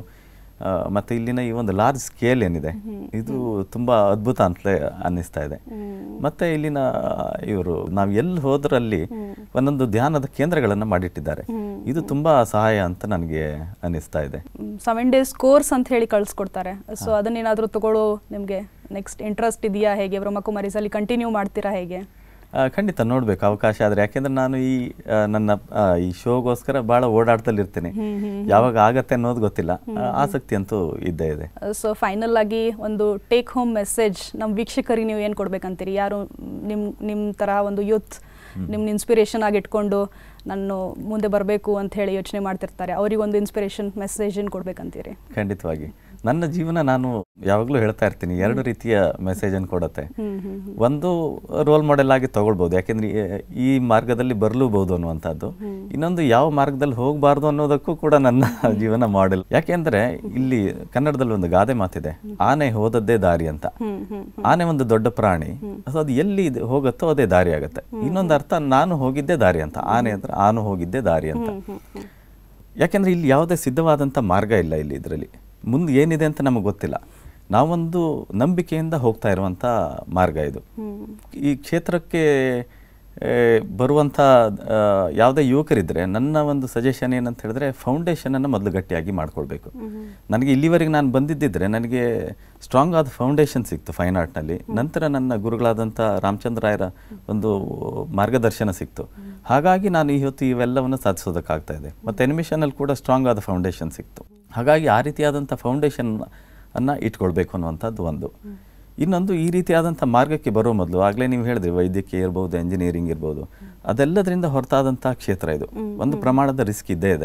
Speaker 2: ಮತ್ತೆ ಇಲ್ಲಿನ ಈ ಒಂದು ಲಾರ್ಜ್ ಸ್ಕೇಲ್ ಏನಿದೆ ಇದು ತುಂಬಾ ಅದ್ಭುತ ಅಂತಲೇ ಅನ್ನಿಸ್ತಾ ಇದೆ ಮತ್ತೆ ಇಲ್ಲಿನ ಇವರು ನಾವು ಎಲ್ಲಿ ಹೋದ್ರಲ್ಲಿ ಒಂದೊಂದು ಧ್ಯಾನದ ಕೇಂದ್ರಗಳನ್ನ ಮಾಡಿಟ್ಟಿದ್ದಾರೆ ಇದು ತುಂಬಾ ಸಹಾಯ ಅಂತ ನನಗೆ ಅನ್ನಿಸ್ತಾ ಇದೆ
Speaker 1: ಸೆವೆನ್ ಡೇಸ್ ಕೋರ್ಸ್ ಅಂತ ಹೇಳಿ ಕಳಿಸ್ಕೊಡ್ತಾರೆ ಸೊ ಅದನ್ನೇನಾದರೂ ತಗೊಳ್ಳೋ ನಿಮಗೆ ನೆಕ್ಸ್ಟ್ ಇಂಟ್ರೆಸ್ಟ್ ಇದೆಯಾ ಹೇಗೆ ಬ್ರಹ್ಮಕುಮಾರೀಸಲ್ಲಿ ಕಂಟಿನ್ಯೂ ಮಾಡ್ತೀರಾ ಹೇಗೆ
Speaker 2: ಆ, ಖಂಡಿತ ನೋಡ್ಬೇಕು ಅವಕಾಶ ಆದರೆ ಯಾಕೆಂದ್ರೆ ನಾನು ಈ ಆ, ನನ್ನ ಆ, ಈ ಶೋಗೋಸ್ಕರ ಭಾಳ ಓಡಾಡ್ತಲ್ಲಿ ಇರ್ತೇನೆ ಯಾವಾಗ ಆಗತ್ತೆ ಅನ್ನೋದು ಗೊತ್ತಿಲ್ಲ ಆ, ಆಸಕ್ತಿ ಅಂತೂ ಇದ್ದೇ ಇದೆ
Speaker 1: ಸೊ ಫೈನಲ್ ಆಗಿ ಒಂದು ಟೇಕ್ ಹೋಮ್ ಮೆಸೇಜ್ ನಮ್ಮ ವೀಕ್ಷಕರಿಗೆ ನೀವು ಏನು ಕೊಡ್ಬೇಕಂತೀರಿ ಯಾರು ನಿಮ್ಮ ನಿಮ್ಮ ಥರ ಒಂದು ಯೂತ್ ನಿಮ್ನ ಇನ್ಸ್ಪಿರೇಷನ್ ಆಗಿ ಇಟ್ಕೊಂಡು ನಾನು ಮುಂದೆ ಬರಬೇಕು ಅಂತ ಹೇಳಿ ಯೋಚನೆ ಮಾಡ್ತಿರ್ತಾರೆ ಅವರಿಗೊಂದು ಇನ್ಸ್ಪಿರೇಷನ್ ಮೆಸೇಜ್ ಏನು ಕೊಡ್ಬೇಕಂತೀರಿ
Speaker 2: ಖಂಡಿತವಾಗಿ ನನ್ನ ಜೀವನ ನಾನು ಯಾವಾಗಲೂ ಹೇಳ್ತಾ ಇರ್ತೀನಿ ಎರಡು ರೀತಿಯ ಮೆಸೇಜನ್ನು ಕೊಡುತ್ತೆ ಒಂದು ರೋಲ್ ಮಾಡೆಲ್ ಆಗಿ ತಗೊಳ್ಬೋದು ಯಾಕೆಂದ್ರೆ ಈ- ಈ ಮಾರ್ಗದಲ್ಲಿ ಬರಲೂಬಹುದು ಅನ್ನುವಂಥದ್ದು ಇನ್ನೊಂದು ಯಾವ ಮಾರ್ಗದಲ್ಲಿ ಹೋಗಬಾರ್ದು ಅನ್ನೋದಕ್ಕೂ ಕೂಡ ನನ್ನ ಜೀವನ ಮಾಡೆಲ್ ಯಾಕೆಂದ್ರೆ ಇಲ್ಲಿ ಕನ್ನಡದಲ್ಲಿ ಒಂದು ಗಾದೆ ಮಾತಿದೆ ಆನೆ ಹೋದದ್ದೇ ದಾರಿ ಅಂತ ಆನೆ ಒಂದು ದೊಡ್ಡ ಪ್ರಾಣಿ ಸೊ ಅದು ಎಲ್ಲಿ ಇದು ಹೋಗುತ್ತೋ ಅದೇ ದಾರಿ ಆಗುತ್ತೆ ಇನ್ನೊಂದು ಅರ್ಥ ನಾನು ಹೋಗಿದ್ದೇ ದಾರಿ ಅಂತ ಆನೆ ಅಂದ್ರೆ ಆನು ಹೋಗಿದ್ದೇ ದಾರಿ ಅಂತ ಯಾಕೆಂದ್ರೆ ಇಲ್ಲಿ ಯಾವುದೇ ಸಿದ್ಧವಾದಂಥ ಮಾರ್ಗ ಇಲ್ಲ ಇಲ್ಲಿ ಇದರಲ್ಲಿ ಮುಂದೆ ಏನಿದೆ ಅಂತ ನಮಗೆ ಗೊತ್ತಿಲ್ಲ ನಾವೊಂದು ನಂಬಿಕೆಯಿಂದ ಹೋಗ್ತಾ ಇರುವಂಥ ಮಾರ್ಗ ಇದು ಈ ಕ್ಷೇತ್ರಕ್ಕೆ ಆ, ಬರುವಂಥ ಆ, ಯಾವುದೇ ಯುವಕರಿದ್ದರೆ ನನ್ನ ಒಂದು ಸಜೆಷನ್ ಏನಂತ ಹೇಳಿದ್ರೆ ಫೌಂಡೇಶನನ್ನು ಮೊದಲು ಗಟ್ಟಿಯಾಗಿ ಮಾಡ್ಕೊಳ್ಬೇಕು ನನಗೆ ಇಲ್ಲಿವರೆಗೆ ನಾನು ಬಂದಿದ್ದಿದ್ರೆ ನನಗೆ ಸ್ಟ್ರಾಂಗ್ ಆದ ಫೌಂಡೇಶನ್ ಸಿಕ್ತು ಫೈನ್ ಆರ್ಟ್ನಲ್ಲಿ ನಂತರ ನನ್ನ ಗುರುಗಳಾದಂಥ ರಾಮಚಂದ್ರ ರಾಯರ ಒಂದು ಮಾರ್ಗದರ್ಶನ ಸಿಕ್ತು ಹಾಗಾಗಿ ನಾನು ಇವತ್ತು ಇವೆಲ್ಲವನ್ನು ಸಾಧಿಸೋದಕ್ಕಾಗ್ತಾ ಇದೆ ಮತ್ತು ಎನಿಮೇಷನಲ್ಲಿ ಕೂಡ ಸ್ಟ್ರಾಂಗ್ ಆದ ಫೌಂಡೇಶನ್ ಸಿಕ್ತು ಹಾಗಾಗಿ ಆ ರೀತಿಯಾದಂಥ ಫೌಂಡೇಶನ್ ಅನ್ನ ಇಟ್ಕೊಳ್ಬೇಕು ಅನ್ನುವಂಥದ್ದು ಒಂದು ಇನ್ನೊಂದು ಈ ರೀತಿಯಾದಂಥ ಮಾರ್ಗಕ್ಕೆ ಬರೋ ಮೊದಲು ಆಗಲೇ ನೀವು ಹೇಳಿದ್ರಿ ವೈದ್ಯಕೀಯ ಇರ್ಬೋದು ಎಂಜಿನಿಯರಿಂಗ್ ಇರ್ಬೋದು ಅದೆಲ್ಲದರಿಂದ ಹೊರತಾದಂಥ ಕ್ಷೇತ್ರ ಇದು ಒಂದು ಪ್ರಮಾಣದ ರಿಸ್ಕ್ ಇದ್ದೇ ಇದೆ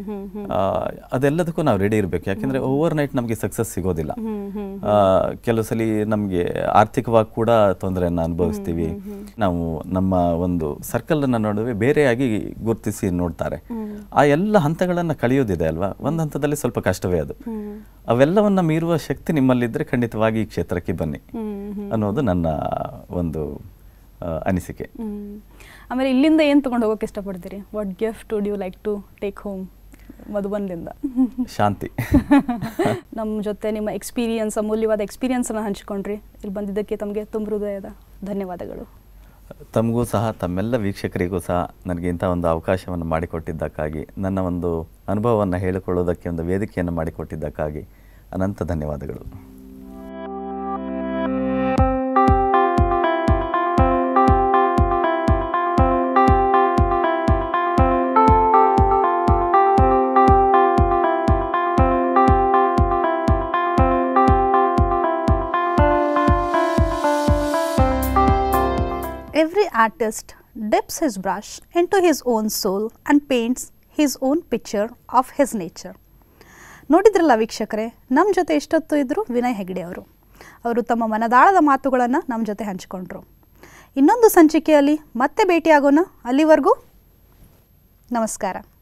Speaker 2: ಆ, ಅದೆಲ್ಲದಕ್ಕೂ ನಾವು ರೆಡಿ ಇರಬೇಕು ಯಾಕೆಂದ್ರೆ ಓವರ್ ನೈಟ್ ನಮಗೆ ಸಕ್ಸಸ್ ಸಿಗೋದಿಲ್ಲ ಆ, ಕೆಲವು ಸಲ ನಮಗೆ ಆರ್ಥಿಕವಾಗಿ ಕೂಡ ತೊಂದರೆಯನ್ನು ಅನುಭವಿಸ್ತೀವಿ ನಾವು ನಮ್ಮ ಒಂದು ಸರ್ಕಲ್ ಅನ್ನ ನಡುವೆ ಬೇರೆಯಾಗಿ ಗುರುತಿಸಿ ನೋಡ್ತಾರೆ ಆ ಎಲ್ಲ ಹಂತಗಳನ್ನು ಕಳೆಯೋದಿದೆ ಅಲ್ವಾ ಒಂದು ಹಂತದಲ್ಲಿ ಸ್ವಲ್ಪ ಕಷ್ಟವೇ ಅದು ಅವೆಲ್ಲವನ್ನ ಮೀರುವ ಶಕ್ತಿ ನಿಮ್ಮಲ್ಲಿದ್ದರೆ ಖಂಡಿತವಾಗಿ ಈ ಕ್ಷೇತ್ರಕ್ಕೆ ಬನ್ನಿ ಅನ್ನೋದು ನನ್ನ ಒಂದು ಆ, ಅನಿಸಿಕೆ
Speaker 1: ಆಮೇಲೆ ಇಲ್ಲಿಂದ ಏನು ತೊಗೊಂಡು ಹೋಗೋಕೆ ಇಷ್ಟಪಡ್ತೀರಿ what gift would you like to take home ಮಧುಬನ್ದಿಂದ
Speaker 2: ಶಾಂತಿ
Speaker 1: ನಮ್ಮ ಜೊತೆ ನಿಮ್ಮ ಎಕ್ಸ್ಪೀರಿಯನ್ಸ್ ಅಮೂಲ್ಯವಾದ ಎಕ್ಸ್ಪೀರಿಯನ್ಸನ್ನು ಹಂಚಿಕೊಂಡ್ರಿ ಇಲ್ಲಿ ಬಂದಿದ್ದಕ್ಕೆ ತಮಗೆ ತುಂಬ ಹೃದಯದ ಧನ್ಯವಾದಗಳು
Speaker 2: ತಮಗೂ ಸಹ ತಮ್ಮೆಲ್ಲ ವೀಕ್ಷಕರಿಗೂ ಸಹ ನನಗೆ ಇಂಥ ಒಂದು ಅವಕಾಶವನ್ನು ಮಾಡಿಕೊಟ್ಟಿದ್ದಕ್ಕಾಗಿ ನನ್ನ ಒಂದು ಅನುಭವವನ್ನು ಹೇಳಿಕೊಳ್ಳೋದಕ್ಕೆ ಒಂದು ವೇದಿಕೆಯನ್ನು ಮಾಡಿಕೊಟ್ಟಿದ್ದಕ್ಕಾಗಿ ಅನಂತ ಧನ್ಯವಾದಗಳು
Speaker 1: Every artist dips his brush into his own soul and paints his own picture of his nature. ನೋಡಿದ್ರಲ್ಲ ವೀಕ್ಷಕರೇ ನಮ್ಮ ಜೊತೆ ಎಷ್ಟೊತ್ತು ಇದ್ದರು ವಿನಯ್ ಹೆಗ್ಡೆ ಅವರು ಅವರು ತಮ್ಮ ಮನದಾಳದ ಮಾತುಗಳನ್ನು ನಮ್ಮ ಜೊತೆ ಹಂಚಿಕೊಂಡ್ರು ಇನ್ನೊಂದು ಸಂಚಿಕೆಯಲ್ಲಿ ಮತ್ತೆ ಭೇಟಿಯಾಗೋಣ ಅಲ್ಲಿವರೆಗೂ ನಮಸ್ಕಾರ